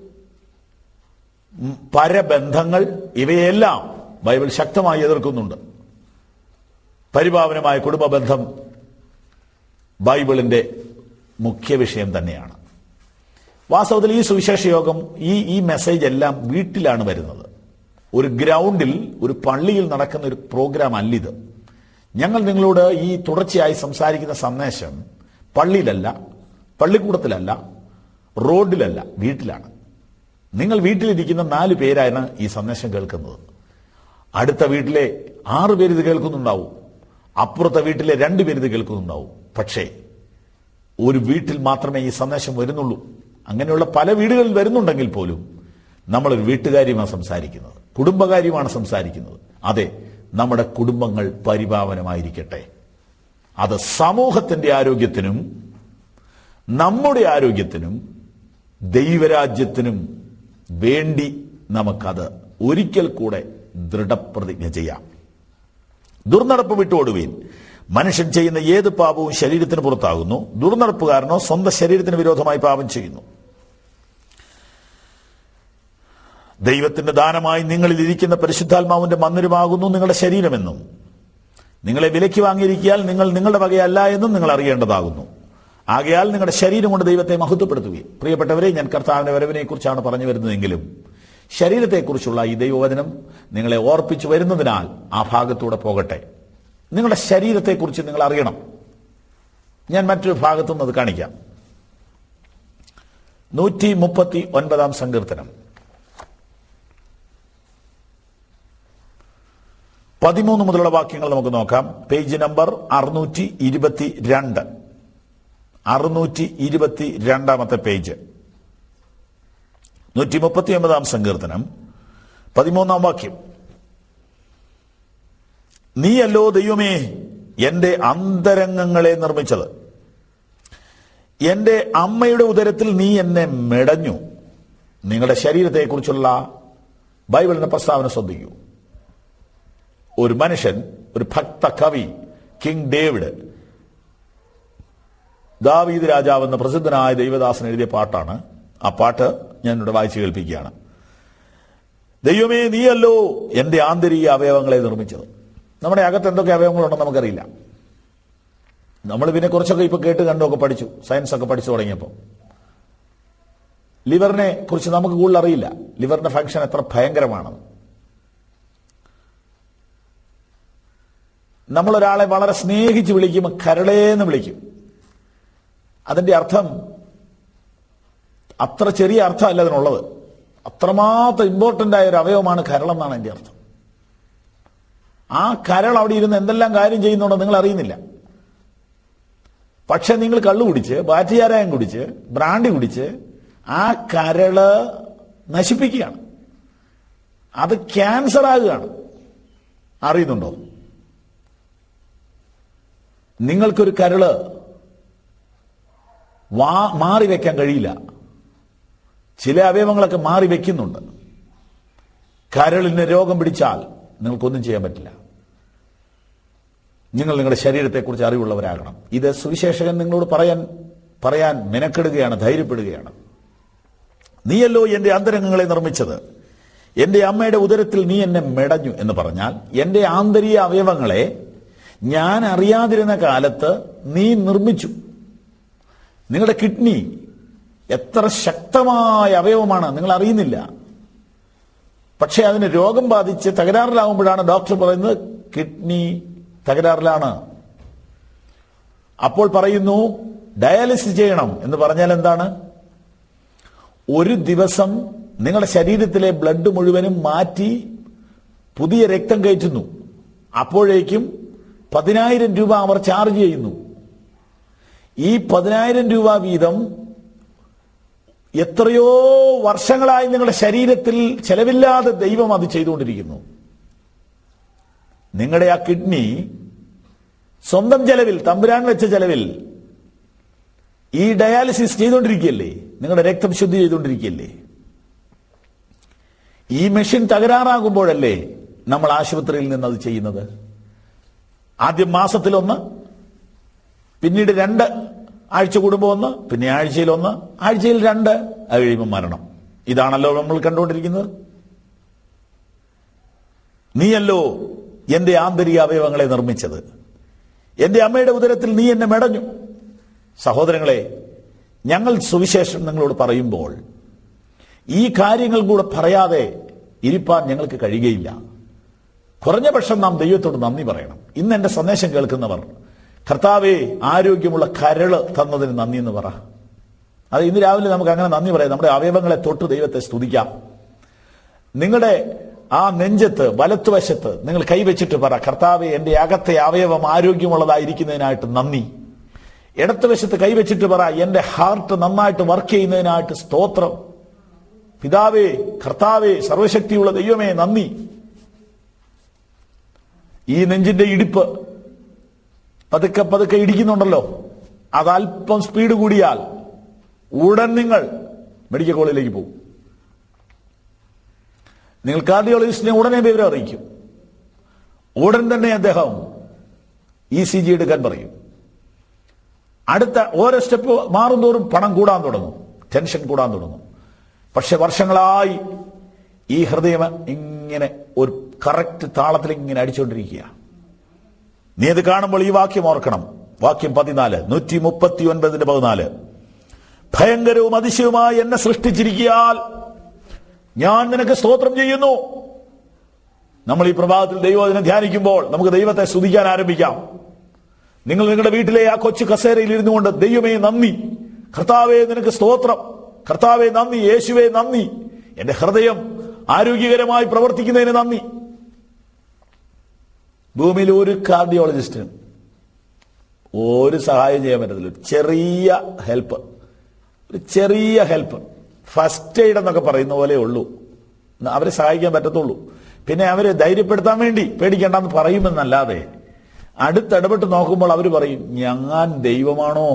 ഉം, പരബന്ധങ്ങൾ ഇവയെല്ലാം ബൈബിൾ ശക്തമായി എതിർക്കുന്നുണ്ട് പരിപാവനമായ കുടുംബ ബന്ധം ബൈബിളിന്റെ മുഖ്യ വിഷയം തന്നെയാണ് വാസ്തവത്തിൽ ഈ സുവിശേഷ യോഗം ഈ ഈ മെസ്സേജ് എല്ലാം വീട്ടിലാണ് വരുന്നത് ഒരു ഗ്രൗണ്ടിൽ ഒരു പള്ളിയിൽ നടക്കുന്ന ഒരു പ്രോഗ്രാം അല്ലിത് ഞങ്ങൾ നിങ്ങളോട് ഈ തുടർച്ചയായി സംസാരിക്കുന്ന സന്ദേശം പള്ളിയിലല്ല പള്ളിക്കൂടത്തിലല്ല റോഡിലല്ല വീട്ടിലാണ് നിങ്ങൾ വീട്ടിലിരിക്കുന്ന നാല് പേരാണ് ഈ സന്ദേശം കേൾക്കുന്നത് അടുത്ത വീട്ടിലെ ആറ് പേര് ഇത് കേൾക്കുന്നുണ്ടാവും അപ്പുറത്തെ വീട്ടിലെ രണ്ട് പേര് ഇത് കേൾക്കുന്നുണ്ടാവും പക്ഷേ ഒരു വീട്ടിൽ മാത്രമേ ഈ സന്ദേശം വരുന്നുള്ളൂ അങ്ങനെയുള്ള പല വീടുകളിൽ വരുന്നുണ്ടെങ്കിൽ പോലും നമ്മളൊരു വീട്ടുകാര്യമാണ് സംസാരിക്കുന്നത് കുടുംബകാര്യമാണ് സംസാരിക്കുന്നത് അതെ നമ്മുടെ കുടുംബങ്ങൾ പരിപാവനമായിരിക്കട്ടെ അത് സമൂഹത്തിന്റെ ആരോഗ്യത്തിനും നമ്മുടെ ആരോഗ്യത്തിനും ദൈവരാജ്യത്തിനും വേണ്ടി നമുക്കത് ഒരിക്കൽ കൂടെ ദൃഢപ്രതിജ്ഞ ചെയ്യാം ദുർനടപ്പ് വിട്ടോടുവീൻ മനുഷ്യൻ ചെയ്യുന്ന ഏത് പാപവും ശരീരത്തിന് പുറത്താകുന്നു ദുർനടപ്പുകാരനോ സ്വന്തം ശരീരത്തിന് വിരോധമായി പാപം ചെയ്യുന്നു ദൈവത്തിന്റെ ദാനമായി നിങ്ങളിൽ ഇരിക്കുന്ന പരിശുദ്ധാത്മാവിന്റെ മന്ദിരമാകുന്നു നിങ്ങളുടെ ശരീരമെന്നും നിങ്ങളെ വിലയ്ക്ക് വാങ്ങിയിരിക്കിയാൽ നിങ്ങൾ നിങ്ങളുടെ വകയല്ല എന്നും നിങ്ങൾ അറിയേണ്ടതാകുന്നു ആകയാൽ നിങ്ങളുടെ ശരീരം കൊണ്ട് ദൈവത്തെ മഹത്വപ്പെടുത്തുകയും പ്രിയപ്പെട്ടവരെ ഞാൻ കർത്താവിന്റെ വരവിനെ കുറിച്ചാണ് പറഞ്ഞു വരുന്നതെങ്കിലും ശരീരത്തെക്കുറിച്ചുള്ള ഈ ദൈവവചനം നിങ്ങളെ ഓർപ്പിച്ചു വരുന്നതിനാൽ ആ ഭാഗത്തൂടെ പോകട്ടെ നിങ്ങളുടെ ശരീരത്തെക്കുറിച്ച് നിങ്ങൾ അറിയണം ഞാൻ മറ്റൊരു ഭാഗത്തുനിന്ന് അത് കാണിക്കാം നൂറ്റി മുപ്പത്തി ഒൻപതാം സങ്കീർത്തനം പതിമൂന്ന് മുതലുള്ള വാക്യങ്ങൾ നമുക്ക് നോക്കാം പേജ് നമ്പർ അറുന്നൂറ്റി ഇരുപത്തി രണ്ട് അറുന്നൂറ്റി ഇരുപത്തി രണ്ടാമത്തെ പേജ് നൂറ്റി മുപ്പത്തി ഒമ്പതാം സങ്കീർത്തനം പതിമൂന്നാം വാക്യം നീയല്ലോ ദൈവമേ എന്റെ അന്തരംഗങ്ങളെ നിർമ്മിച്ചത് എന്റെ അമ്മയുടെ ഉദരത്തിൽ നീ എന്നെ മെടഞ്ഞു നിങ്ങളുടെ ശരീരത്തെക്കുറിച്ചുള്ള ബൈബിളിന്റെ പ്രസ്താവന ശ്രദ്ധിക്കൂ ഒരു മനുഷ്യൻ ഒരു ഭക്ത കവി കിങ് ഡേവിഡ് ദാവീദ് രാജാവ് എന്ന പ്രസിദ്ധനായ ദൈവദാസൻ എഴുതിയ പാട്ടാണ് ആ പാട്ട് ഞാൻ ഇവിടെ വായിച്ചു കേൾപ്പിക്കുകയാണ് ദൈവമേ നീയല്ലോ എന്റെ ആന്തരിക അവയവങ്ങളെ നിർമ്മിച്ചത് നമ്മുടെ അകത്ത് എന്തൊക്കെ അവയവങ്ങളുണ്ടെന്ന് നമുക്കറിയില്ല നമ്മൾ പിന്നെ കുറച്ചൊക്കെ ഇപ്പൊ കേട്ട് കണ്ടൊക്കെ പഠിച്ചു സയൻസ് ഒക്കെ പഠിച്ചു തുടങ്ങിയപ്പോൾ ലിവറിനെ കുറിച്ച് നമുക്ക് കൂടുതൽ അറിയില്ല ലിവറിന്റെ ഫംഗ്ഷൻ എത്ര ഭയങ്കരമാണെന്ന് നമ്മൾ ഒരാളെ വളരെ സ്നേഹിച്ച് വിളിക്കുമ്പോൾ കരളേന്ന് വിളിക്കും അതിന്റെ അർത്ഥം അത്ര ചെറിയ അർത്ഥമല്ല അതിനുള്ളത് അത്രമാത്രം ഇമ്പോർട്ടന്റ് ആയ ഒരു അവയവമാണ് കരളെന്നാണ് എന്റെ അർത്ഥം ആ കരൾ അവിടെ ഇരുന്ന് എന്തെല്ലാം കാര്യം ചെയ്യുന്നുണ്ടോ നിങ്ങൾ അറിയുന്നില്ല പക്ഷെ നിങ്ങൾ കള്ളു കുടിച്ച് ബാറ്റുചാരായം കുടിച്ച് ബ്രാൻഡി കുടിച്ച് ആ കരള് നശിപ്പിക്കുകയാണ് അത് ക്യാൻസർ ആകുകയാണ് അറിയുന്നുണ്ടോ നിങ്ങൾക്കൊരു കരള് വാ മാറി വെക്കാൻ കഴിയില്ല ചില അവയവങ്ങളൊക്കെ മാറി വെക്കുന്നുണ്ട് കരളിന് രോഗം പിടിച്ചാൽ നിങ്ങൾക്കൊന്നും ചെയ്യാൻ പറ്റില്ല നിങ്ങൾ നിങ്ങളുടെ ശരീരത്തെക്കുറിച്ച് അറിവുള്ളവരാകണം ഇത് സുവിശേഷകൻ നിങ്ങളോട് പറയാൻ പറയാൻ മെനക്കെടുകയാണ് ധൈര്യപ്പെടുകയാണ് നീയല്ലോ എന്റെ അന്തരംഗങ്ങളെ നിർമ്മിച്ചത് എന്റെ അമ്മയുടെ ഉദരത്തിൽ നീ എന്നെ മെടഞ്ഞു എന്ന് പറഞ്ഞാൽ എന്റെ ആന്തരിക അവയവങ്ങളെ ഞാൻ അറിയാതിരുന്ന കാലത്ത് നീ നിർമ്മിച്ചു നിങ്ങളുടെ കിഡ്നി എത്ര ശക്തമായ അവയവമാണ് നിങ്ങൾ അറിയുന്നില്ല പക്ഷെ അതിന് രോഗം ബാധിച്ച് തകരാറിലാകുമ്പോഴാണ് ഡോക്ടർ പറയുന്നത് കിഡ്നി തകരാറിലാണ് അപ്പോൾ പറയുന്നു ഡയാലിസിസ് ചെയ്യണം എന്ന് പറഞ്ഞാൽ എന്താണ് ഒരു ദിവസം നിങ്ങളുടെ ശരീരത്തിലെ ബ്ലഡ് മുഴുവനും മാറ്റി പുതിയ രക്തം കയറ്റുന്നു അപ്പോഴേക്കും പതിനായിരം രൂപ അവർ ചാർജ് ചെയ്യുന്നു ഈ പതിനായിരം രൂപ വീതം എത്രയോ വർഷങ്ങളായി നിങ്ങളുടെ ശരീരത്തിൽ ചെലവില്ലാതെ ദൈവം അത് ചെയ്തുകൊണ്ടിരിക്കുന്നു നിങ്ങളുടെ ആ കിഡ്നി സ്വന്തം ചെലവിൽ തമ്പുരാൻ വെച്ച ചെലവിൽ ഈ ഡയാലിസിസ് ചെയ്തുകൊണ്ടിരിക്കുകയല്ലേ നിങ്ങളുടെ രക്തം ശുദ്ധി ചെയ്തുകൊണ്ടിരിക്കുകയല്ലേ ഈ മെഷീൻ തകരാറാകുമ്പോഴല്ലേ നമ്മൾ ആശുപത്രിയിൽ നിന്ന് അത് ചെയ്യുന്നത് ആദ്യം മാസത്തിലൊന്ന് പിന്നീട് രണ്ട് ആഴ്ച കൂടുമ്പോൾ ഒന്ന് പിന്നെ ആഴ്ചയിൽ ഒന്ന് ആഴ്ചയിൽ രണ്ട് അത് കഴിയുമ്പോൾ മരണം ഇതാണല്ലോ നമ്മൾ കണ്ടുകൊണ്ടിരിക്കുന്നത് നീയല്ലോ എന്റെ ആന്തരിക അവയവങ്ങളെ നിർമ്മിച്ചത് എന്റെ അമ്മയുടെ ഉദരത്തിൽ നീ എന്നെ മെടഞ്ഞു സഹോദരങ്ങളെ ഞങ്ങൾ സുവിശേഷം നിങ്ങളോട് പറയുമ്പോൾ ഈ കാര്യങ്ങൾ കൂടെ പറയാതെ ഇരിപ്പാൻ ഞങ്ങൾക്ക് കഴിയുകയില്ല കുറഞ്ഞ പക്ഷം നാം ദൈവത്തോട് നന്ദി പറയണം ഇന്ന് എന്റെ സന്ദേശം കേൾക്കുന്നവർ കർത്താവെ ആരോഗ്യമുള്ള കരള് തന്നതിന് നന്ദി എന്ന് പറ അത് ഇന്ന് രാവിലെ നമുക്ക് അങ്ങനെ നന്ദി പറയാം നമ്മുടെ അവയവങ്ങളെ തൊട്ട് ദൈവത്തെ സ്തുതിക്കാം നിങ്ങളുടെ ആ നെഞ്ചത്ത് വലത്തുവശത്ത് നിങ്ങൾ കൈവച്ചിട്ട് പറ കർത്താവെ എന്റെ അകത്തെ അവയവം ആരോഗ്യമുള്ളതായിരിക്കുന്നതിനായിട്ട് നന്ദി ഇടത്തുവശത്ത് കൈവച്ചിട്ട് പറ എന്റെ ഹാർട്ട് നന്നായിട്ട് വർക്ക് ചെയ്യുന്നതിനായിട്ട് സ്തോത്രം പിതാവേ കർത്താവേ സർവശക്തിയുള്ള ദൈവമേ നന്ദി ഈ നെഞ്ചിന്റെ ഇടിപ്പ് പതുക്കെ പതുക്കെ ഇടിക്കുന്നുണ്ടല്ലോ അത് അല്പം സ്പീഡ് കൂടിയാൽ ഉടൻ നിങ്ങൾ മെഡിക്കൽ കോളേജിലേക്ക് പോകും നിങ്ങൾ കാർഡിയോളജിസ്റ്റിനെ ഉടനെ വിവരം അറിയിക്കും ഉടൻ തന്നെ അദ്ദേഹം ഇ സി ജി എടുക്കാൻ പറയും അടുത്ത ഓരോ സ്റ്റെപ്പ് മാറുന്തോറും പണം കൂടാൻ തുടങ്ങും ടെൻഷൻ കൂടാൻ തുടങ്ങും പക്ഷെ വർഷങ്ങളായി ഈ ഹൃദയം ഇങ്ങനെ ഒരു കറക്റ്റ് താളത്തിൽ ഇങ്ങനെ അടിച്ചുകൊണ്ടിരിക്കുക നീ അത് കാണുമ്പോൾ ഈ വാക്യം ഓർക്കണം വാക്യം പതിനാല് നൂറ്റി മുപ്പത്തി ഒൻപതിന്റെ പതിനാല് ഭയങ്കരവും അതിശയവുമായി എന്നെ സൃഷ്ടിച്ചിരിക്കിയാൽ ഞാൻ നിനക്ക് സ്തോത്രം ചെയ്യുന്നു നമ്മൾ ഈ പ്രഭാതത്തിൽ ദൈവത്തിനെ ധ്യാനിക്കുമ്പോൾ നമുക്ക് ദൈവത്തെ സ്തുതിക്കാൻ ആരംഭിക്കാം നിങ്ങൾ നിങ്ങളുടെ വീട്ടിലെ ആ കൊച്ചു കസേരയിൽ ഇരുന്നു കൊണ്ട് ദൈവമേ നന്ദി കർത്താവേ നിനക്ക് സ്തോത്രം കർത്താവേ നന്ദി യേശുവേ നന്ദി എന്റെ ഹൃദയം ആരോഗ്യകരമായി പ്രവർത്തിക്കുന്നതിന് നന്ദി ഭൂമിയിൽ ഒരു കാർഡിയോളജിസ്റ്റിനും ഒരു സഹായം ചെയ്യാൻ പറ്റത്തില്ല ഒരു ചെറിയ ഹെൽപ്പ് ഒരു ചെറിയ ഹെൽപ്പ് ഫസ്റ്റ് എയ്ഡ് എന്നൊക്കെ പറയുന്ന പോലെ ഉള്ളൂ അവരെ സഹായിക്കാൻ പറ്റത്തുള്ളൂ പിന്നെ അവരെ ധൈര്യപ്പെടുത്താൻ വേണ്ടി പേടിക്കേണ്ടെന്ന് പറയുമെന്നല്ലാതെ അടുത്തിടപെട്ട് നോക്കുമ്പോൾ അവർ പറയും ഞാൻ ദൈവമാണോ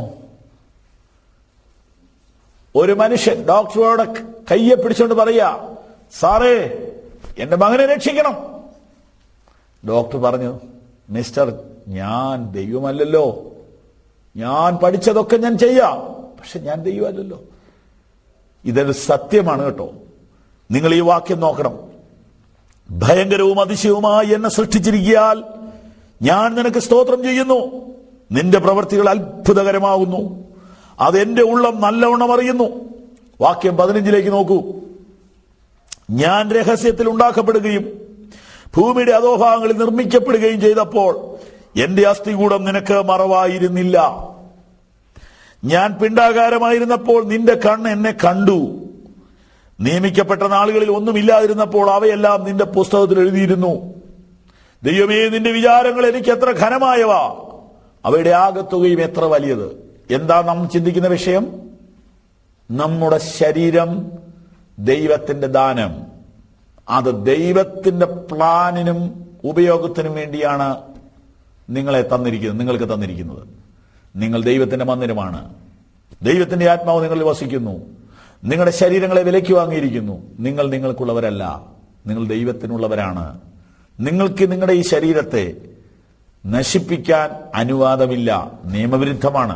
ഒരു മനുഷ്യൻ ഡോക്ടറോടെ കയ്യെ പിടിച്ചോണ്ട് പറയാ സാറേ എന്റെ മകനെ രക്ഷിക്കണം ഡോക്ടർ പറഞ്ഞു മിസ്റ്റർ ഞാൻ ദൈവമല്ലല്ലോ ഞാൻ പഠിച്ചതൊക്കെ ഞാൻ ചെയ്യാം പക്ഷെ ഞാൻ ദൈവമല്ലല്ലോ ഇതൊരു സത്യമാണ് കേട്ടോ നിങ്ങൾ ഈ വാക്യം നോക്കണം ഭയങ്കരവും അതിശയവുമായി എന്നെ സൃഷ്ടിച്ചിരിക്കിയാൽ ഞാൻ നിനക്ക് സ്തോത്രം ചെയ്യുന്നു നിന്റെ പ്രവൃത്തികൾ അത്ഭുതകരമാകുന്നു അതെന്റെ ഉള്ളം നല്ലവണ്ണം അറിയുന്നു വാക്യം പതിനഞ്ചിലേക്ക് നോക്കൂ ഞാൻ രഹസ്യത്തിൽ ഉണ്ടാക്കപ്പെടുകയും ഭൂമിയുടെ അധോഭാഗങ്ങളിൽ നിർമ്മിക്കപ്പെടുകയും ചെയ്തപ്പോൾ എന്റെ അസ്ഥികൂടം നിനക്ക് മറവായിരുന്നില്ല ഞാൻ പിണ്ടാകാരമായിരുന്നപ്പോൾ നിന്റെ കണ്ണ് എന്നെ കണ്ടു നിയമിക്കപ്പെട്ട നാളുകളിൽ ഒന്നുമില്ലാതിരുന്നപ്പോൾ അവയെല്ലാം നിന്റെ പുസ്തകത്തിൽ എഴുതിയിരുന്നു ദൈവമേ നിന്റെ വിചാരങ്ങൾ എനിക്ക് എത്ര ഘനമായവ അവയുടെ ആകത്തുകയും എത്ര വലിയത് എന്താ നാം ചിന്തിക്കുന്ന വിഷയം നമ്മുടെ ശരീരം ദൈവത്തിന്റെ ദാനം അത് ദൈവത്തിന്റെ പ്ലാനിനും ഉപയോഗത്തിനും വേണ്ടിയാണ് നിങ്ങളെ തന്നിരിക്കുന്നത് നിങ്ങൾക്ക് തന്നിരിക്കുന്നത് നിങ്ങൾ ദൈവത്തിന്റെ മന്ദിരമാണ് ദൈവത്തിന്റെ ആത്മാവ് നിങ്ങളിൽ വസിക്കുന്നു നിങ്ങളുടെ ശരീരങ്ങളെ വിലയ്ക്ക് വാങ്ങിയിരിക്കുന്നു നിങ്ങൾ നിങ്ങൾക്കുള്ളവരല്ല നിങ്ങൾ ദൈവത്തിനുള്ളവരാണ് നിങ്ങൾക്ക് നിങ്ങളുടെ ഈ ശരീരത്തെ നശിപ്പിക്കാൻ അനുവാദമില്ല നിയമവിരുദ്ധമാണ്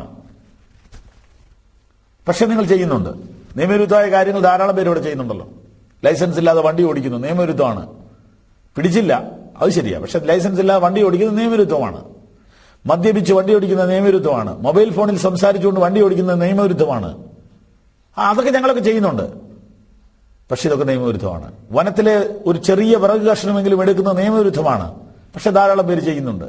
പക്ഷെ നിങ്ങൾ ചെയ്യുന്നുണ്ട് നിയമവിരുദ്ധമായ കാര്യങ്ങൾ ധാരാളം പേര് ഇവിടെ ചെയ്യുന്നുണ്ടല്ലോ ലൈസൻസ് ഇല്ലാതെ വണ്ടി ഓടിക്കുന്നു നിയമവിരുദ്ധമാണ് പിടിച്ചില്ല അത് ശരിയാ പക്ഷെ ലൈസൻസ് ഇല്ലാതെ വണ്ടി ഓടിക്കുന്നത് നിയമവിരുദ്ധമാണ് മദ്യപിച്ച് വണ്ടി ഓടിക്കുന്നത് നിയമവിരുദ്ധമാണ് മൊബൈൽ ഫോണിൽ സംസാരിച്ചുകൊണ്ട് വണ്ടി ഓടിക്കുന്നത് നിയമവിരുദ്ധമാണ് ആ അതൊക്കെ ഞങ്ങളൊക്കെ ചെയ്യുന്നുണ്ട് പക്ഷെ ഇതൊക്കെ നിയമവിരുദ്ധമാണ് വനത്തിലെ ഒരു ചെറിയ വിറക് കഷ്ണമെങ്കിലും എടുക്കുന്നത് നിയമവിരുദ്ധമാണ് പക്ഷെ ധാരാളം പേര് ചെയ്യുന്നുണ്ട്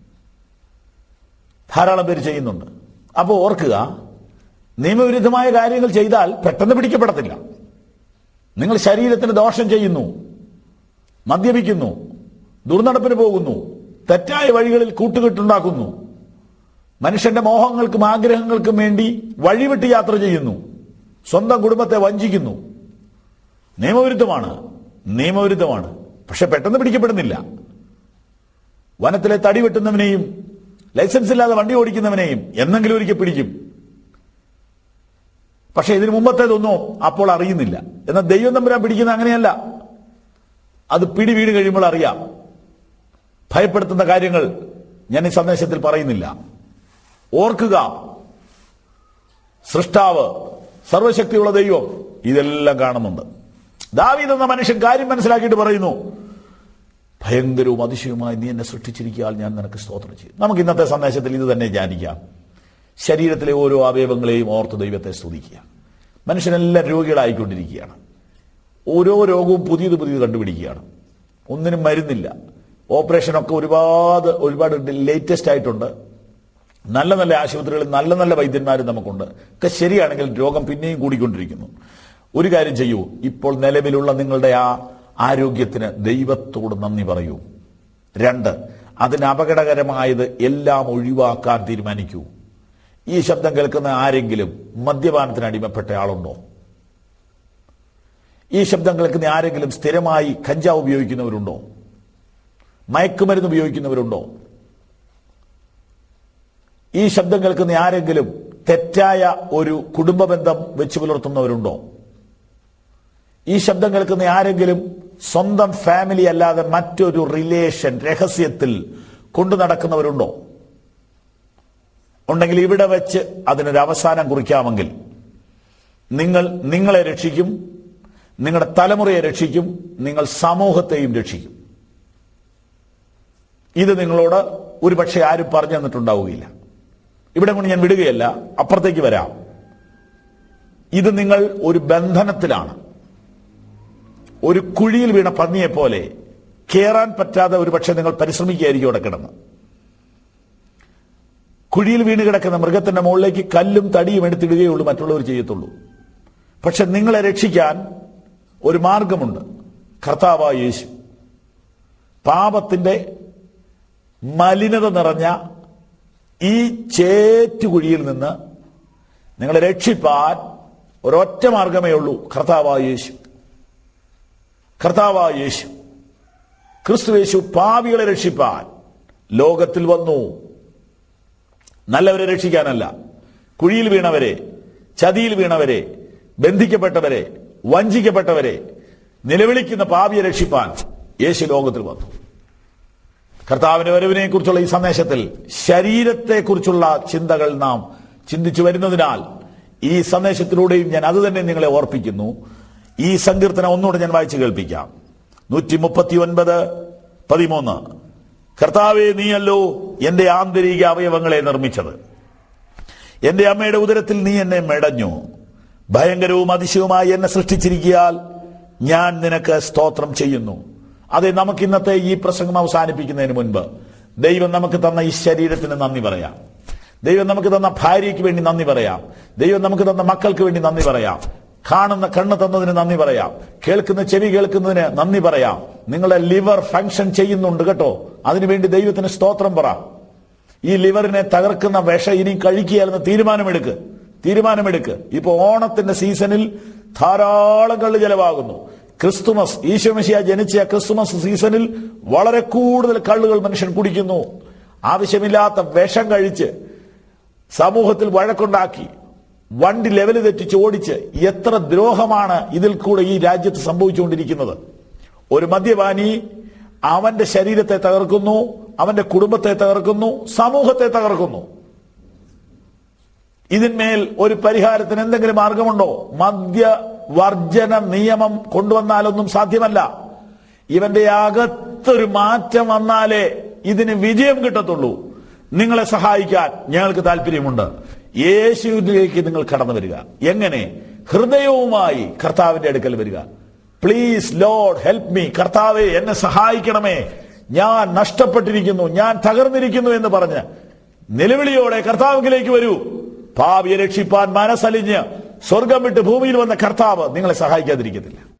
ധാരാളം പേര് ചെയ്യുന്നുണ്ട് അപ്പോൾ ഓർക്കുക നിയമവിരുദ്ധമായ കാര്യങ്ങൾ ചെയ്താൽ പെട്ടെന്ന് പിടിക്കപ്പെടത്തില്ല നിങ്ങൾ ശരീരത്തിന് ദോഷം ചെയ്യുന്നു മദ്യപിക്കുന്നു ദുർനടപ്പിന് പോകുന്നു തെറ്റായ വഴികളിൽ കൂട്ടുകെട്ടുണ്ടാക്കുന്നു മനുഷ്യന്റെ മോഹങ്ങൾക്കും ആഗ്രഹങ്ങൾക്കും വേണ്ടി വഴിവിട്ട് യാത്ര ചെയ്യുന്നു സ്വന്തം കുടുംബത്തെ വഞ്ചിക്കുന്നു നിയമവിരുദ്ധമാണ് നിയമവിരുദ്ധമാണ് പക്ഷെ പെട്ടെന്ന് പിടിക്കപ്പെടുന്നില്ല വനത്തിലെ തടി വെട്ടുന്നവനെയും ലൈസൻസ് ഇല്ലാതെ വണ്ടി ഓടിക്കുന്നവനെയും എന്നെങ്കിലും ഒരിക്കൽ പിടിക്കും പക്ഷെ ഇതിനു മുമ്പത്തേതൊന്നും അപ്പോൾ അറിയുന്നില്ല എന്നാൽ ദൈവം തമ്പുരാൻ പിടിക്കുന്ന അങ്ങനെയല്ല അത് പിടി വീട് കഴിയുമ്പോൾ അറിയാം ഭയപ്പെടുത്തുന്ന കാര്യങ്ങൾ ഞാൻ ഈ സന്ദേശത്തിൽ പറയുന്നില്ല ഓർക്കുക സൃഷ്ടാവ് സർവശക്തിയുള്ള ദൈവം ഇതെല്ലാം കാണുന്നുണ്ട് ദാവീദ് എന്ന മനുഷ്യൻ കാര്യം മനസ്സിലാക്കിയിട്ട് പറയുന്നു ഭയങ്കരവും അതിശയവുമായി നീ എന്നെ സൃഷ്ടിച്ചിരിക്കാൻ ഞാൻ നിനക്ക് സ്തോത്രം ചെയ്യും നമുക്ക് ഇന്നത്തെ സന്ദേശത്തിൽ ഇത് തന്നെ ധ്യാനിക്കാം ശരീരത്തിലെ ഓരോ അവയവങ്ങളെയും ഓർത്ത് ദൈവത്തെ സ്തുതിക്കുക മനുഷ്യനെല്ലാം രോഗികളായിക്കൊണ്ടിരിക്കുകയാണ് ഓരോ രോഗവും പുതിയത് പുതിയത് കണ്ടുപിടിക്കുകയാണ് ഒന്നിനും മരുന്നില്ല ഓപ്പറേഷനൊക്കെ ഒരുപാട് ഒരുപാട് ലേറ്റസ്റ്റ് ആയിട്ടുണ്ട് നല്ല നല്ല ആശുപത്രികളിൽ നല്ല നല്ല വൈദ്യന്മാരും നമുക്കുണ്ട് ഒക്കെ ശരിയാണെങ്കിൽ രോഗം പിന്നെയും കൂടിക്കൊണ്ടിരിക്കുന്നു ഒരു കാര്യം ചെയ്യൂ ഇപ്പോൾ നിലവിലുള്ള നിങ്ങളുടെ ആ ആരോഗ്യത്തിന് ദൈവത്തോട് നന്ദി പറയൂ രണ്ട് അതിന് അപകടകരമായത് എല്ലാം ഒഴിവാക്കാൻ തീരുമാനിക്കൂ ഈ ശബ്ദം കേൾക്കുന്ന ആരെങ്കിലും മദ്യപാനത്തിന് അടിമപ്പെട്ട ആളുണ്ടോ ഈ ശബ്ദം കേൾക്കുന്ന ആരെങ്കിലും സ്ഥിരമായി കഞ്ചാവ് ഉപയോഗിക്കുന്നവരുണ്ടോ മയക്കുമരുന്ന് ഉപയോഗിക്കുന്നവരുണ്ടോ ഈ ശബ്ദം കേൾക്കുന്ന ആരെങ്കിലും തെറ്റായ ഒരു കുടുംബ ബന്ധം വെച്ചു പുലർത്തുന്നവരുണ്ടോ ഈ ശബ്ദം കേൾക്കുന്ന ആരെങ്കിലും സ്വന്തം ഫാമിലി അല്ലാതെ മറ്റൊരു റിലേഷൻ രഹസ്യത്തിൽ കൊണ്ടു നടക്കുന്നവരുണ്ടോ ഉണ്ടെങ്കിൽ ഇവിടെ വെച്ച് അതിനൊരു അവസാനം കുറിക്കാമെങ്കിൽ നിങ്ങൾ നിങ്ങളെ രക്ഷിക്കും നിങ്ങളുടെ തലമുറയെ രക്ഷിക്കും നിങ്ങൾ സമൂഹത്തെയും രക്ഷിക്കും ഇത് നിങ്ങളോട് ഒരുപക്ഷെ ആരും പറഞ്ഞു തന്നിട്ടുണ്ടാവുകയില്ല ഇവിടെ കൊണ്ട് ഞാൻ വിടുകയല്ല അപ്പുറത്തേക്ക് വരാം ഇത് നിങ്ങൾ ഒരു ബന്ധനത്തിലാണ് ഒരു കുഴിയിൽ വീണ പന്നിയെ പോലെ കയറാൻ പറ്റാതെ ഒരു പക്ഷെ നിങ്ങൾ പരിശ്രമിക്കുകയായിരിക്കും അവിടെ കിടന്ന് കുഴിയിൽ വീണ് കിടക്കുന്ന മൃഗത്തിന്റെ മുകളിലേക്ക് കല്ലും തടിയും എടുത്തിടുകയുള്ളൂ മറ്റുള്ളവർ ചെയ്യത്തുള്ളൂ പക്ഷെ നിങ്ങളെ രക്ഷിക്കാൻ ഒരു മാർഗമുണ്ട് കർത്താവായ യേശു പാപത്തിന്റെ മലിനത നിറഞ്ഞ ഈ ചേറ്റുകുഴിയിൽ നിന്ന് നിങ്ങളെ രക്ഷിപ്പാൻ ഒരൊറ്റ മാർഗമേ ഉള്ളൂ കർത്താവായ യേശു കർത്താവായ യേശു ക്രിസ്തു യേശു പാവികളെ രക്ഷിപ്പാൻ ലോകത്തിൽ വന്നു നല്ലവരെ രക്ഷിക്കാനല്ല കുഴിയിൽ വീണവരെ ചതിയിൽ വീണവരെ ബന്ധിക്കപ്പെട്ടവരെ വഞ്ചിക്കപ്പെട്ടവരെ നിലവിളിക്കുന്ന പാവിയെ രക്ഷിപ്പാൻ യേശു ലോകത്തിൽ വന്നു കർത്താവിന്റെ വരവിനെ കുറിച്ചുള്ള ഈ സന്ദേശത്തിൽ ശരീരത്തെക്കുറിച്ചുള്ള ചിന്തകൾ നാം ചിന്തിച്ചു വരുന്നതിനാൽ ഈ സന്ദേശത്തിലൂടെയും ഞാൻ അത് തന്നെ നിങ്ങളെ ഓർപ്പിക്കുന്നു ഈ സങ്കീർത്തനം ഒന്നുകൂടെ ഞാൻ വായിച്ചു കേൾപ്പിക്കാം നൂറ്റി മുപ്പത്തി ഒൻപത് പതിമൂന്ന് കർത്താവെ നീയല്ലോ എന്റെ ആന്തരിക അവയവങ്ങളെ നിർമ്മിച്ചത് എന്റെ അമ്മയുടെ ഉദരത്തിൽ നീ എന്നെ മെടഞ്ഞു ഭയങ്കരവും അതിശയവുമായി എന്നെ സൃഷ്ടിച്ചിരിക്കിയാൽ ഞാൻ നിനക്ക് സ്തോത്രം ചെയ്യുന്നു അതെ നമുക്ക് ഇന്നത്തെ ഈ പ്രസംഗം അവസാനിപ്പിക്കുന്നതിന് മുൻപ് ദൈവം നമുക്ക് തന്ന ഈ ശരീരത്തിന് നന്ദി പറയാം ദൈവം നമുക്ക് തന്ന ഭാര്യയ്ക്ക് വേണ്ടി നന്ദി പറയാം ദൈവം നമുക്ക് തന്ന മക്കൾക്ക് വേണ്ടി നന്ദി പറയാം കാണുന്ന കണ്ണ് തന്നതിന് നന്ദി പറയാം കേൾക്കുന്ന ചെവി കേൾക്കുന്നതിന് നന്ദി പറയാം നിങ്ങളുടെ ലിവർ ഫങ്ഷൻ ചെയ്യുന്നുണ്ട് കേട്ടോ അതിനുവേണ്ടി ദൈവത്തിന് സ്തോത്രം പറ ഈ ലിവറിനെ തകർക്കുന്ന വിഷ ഇനി കഴിക്കുകയാണെന്ന് തീരുമാനമെടുക്ക് തീരുമാനമെടുക്ക് ഇപ്പൊ ഓണത്തിന്റെ സീസണിൽ ധാരാളം കള്ള് ചെലവാകുന്നു ക്രിസ്തുമസ് ഈശോമിശിയ ജനിച്ച ക്രിസ്തുമസ് സീസണിൽ വളരെ കൂടുതൽ കള്ളുകൾ മനുഷ്യൻ കുടിക്കുന്നു ആവശ്യമില്ലാത്ത വിഷം കഴിച്ച് സമൂഹത്തിൽ വഴക്കുണ്ടാക്കി വണ്ടി ലെവൽ തെറ്റിച്ച് ഓടിച്ച് എത്ര ദ്രോഹമാണ് ഇതിൽ കൂടെ ഈ രാജ്യത്ത് സംഭവിച്ചുകൊണ്ടിരിക്കുന്നത് ഒരു മദ്യപാനി അവന്റെ ശരീരത്തെ തകർക്കുന്നു അവന്റെ കുടുംബത്തെ തകർക്കുന്നു സമൂഹത്തെ തകർക്കുന്നു ഇതിന്മേൽ ഒരു പരിഹാരത്തിന് എന്തെങ്കിലും മാർഗമുണ്ടോ മദ്യവർജന നിയമം കൊണ്ടുവന്നാലൊന്നും സാധ്യമല്ല ഇവന്റെ അകത്തൊരു മാറ്റം വന്നാലേ ഇതിന് വിജയം കിട്ടത്തുള്ളൂ നിങ്ങളെ സഹായിക്കാൻ ഞങ്ങൾക്ക് താല്പര്യമുണ്ട് യേശുവിലേക്ക് നിങ്ങൾ കടന്നു വരിക എങ്ങനെ ഹൃദയവുമായി കർത്താവിന്റെ അടുക്കൽ വരിക പ്ലീസ് ലോഡ് ഹെൽപ്പ് മീ കർത്താവെ എന്നെ സഹായിക്കണമേ ഞാൻ നഷ്ടപ്പെട്ടിരിക്കുന്നു ഞാൻ തകർന്നിരിക്കുന്നു എന്ന് പറഞ്ഞ് നിലവിളിയോടെ കർത്താവിലേക്ക് വരൂ പാവിയെ രക്ഷിപ്പാൻ മനസ്സലിഞ്ഞ് സ്വർഗം വിട്ട് ഭൂമിയിൽ വന്ന കർത്താവ് നിങ്ങളെ സഹായിക്കാതിരിക്കത്തില്ല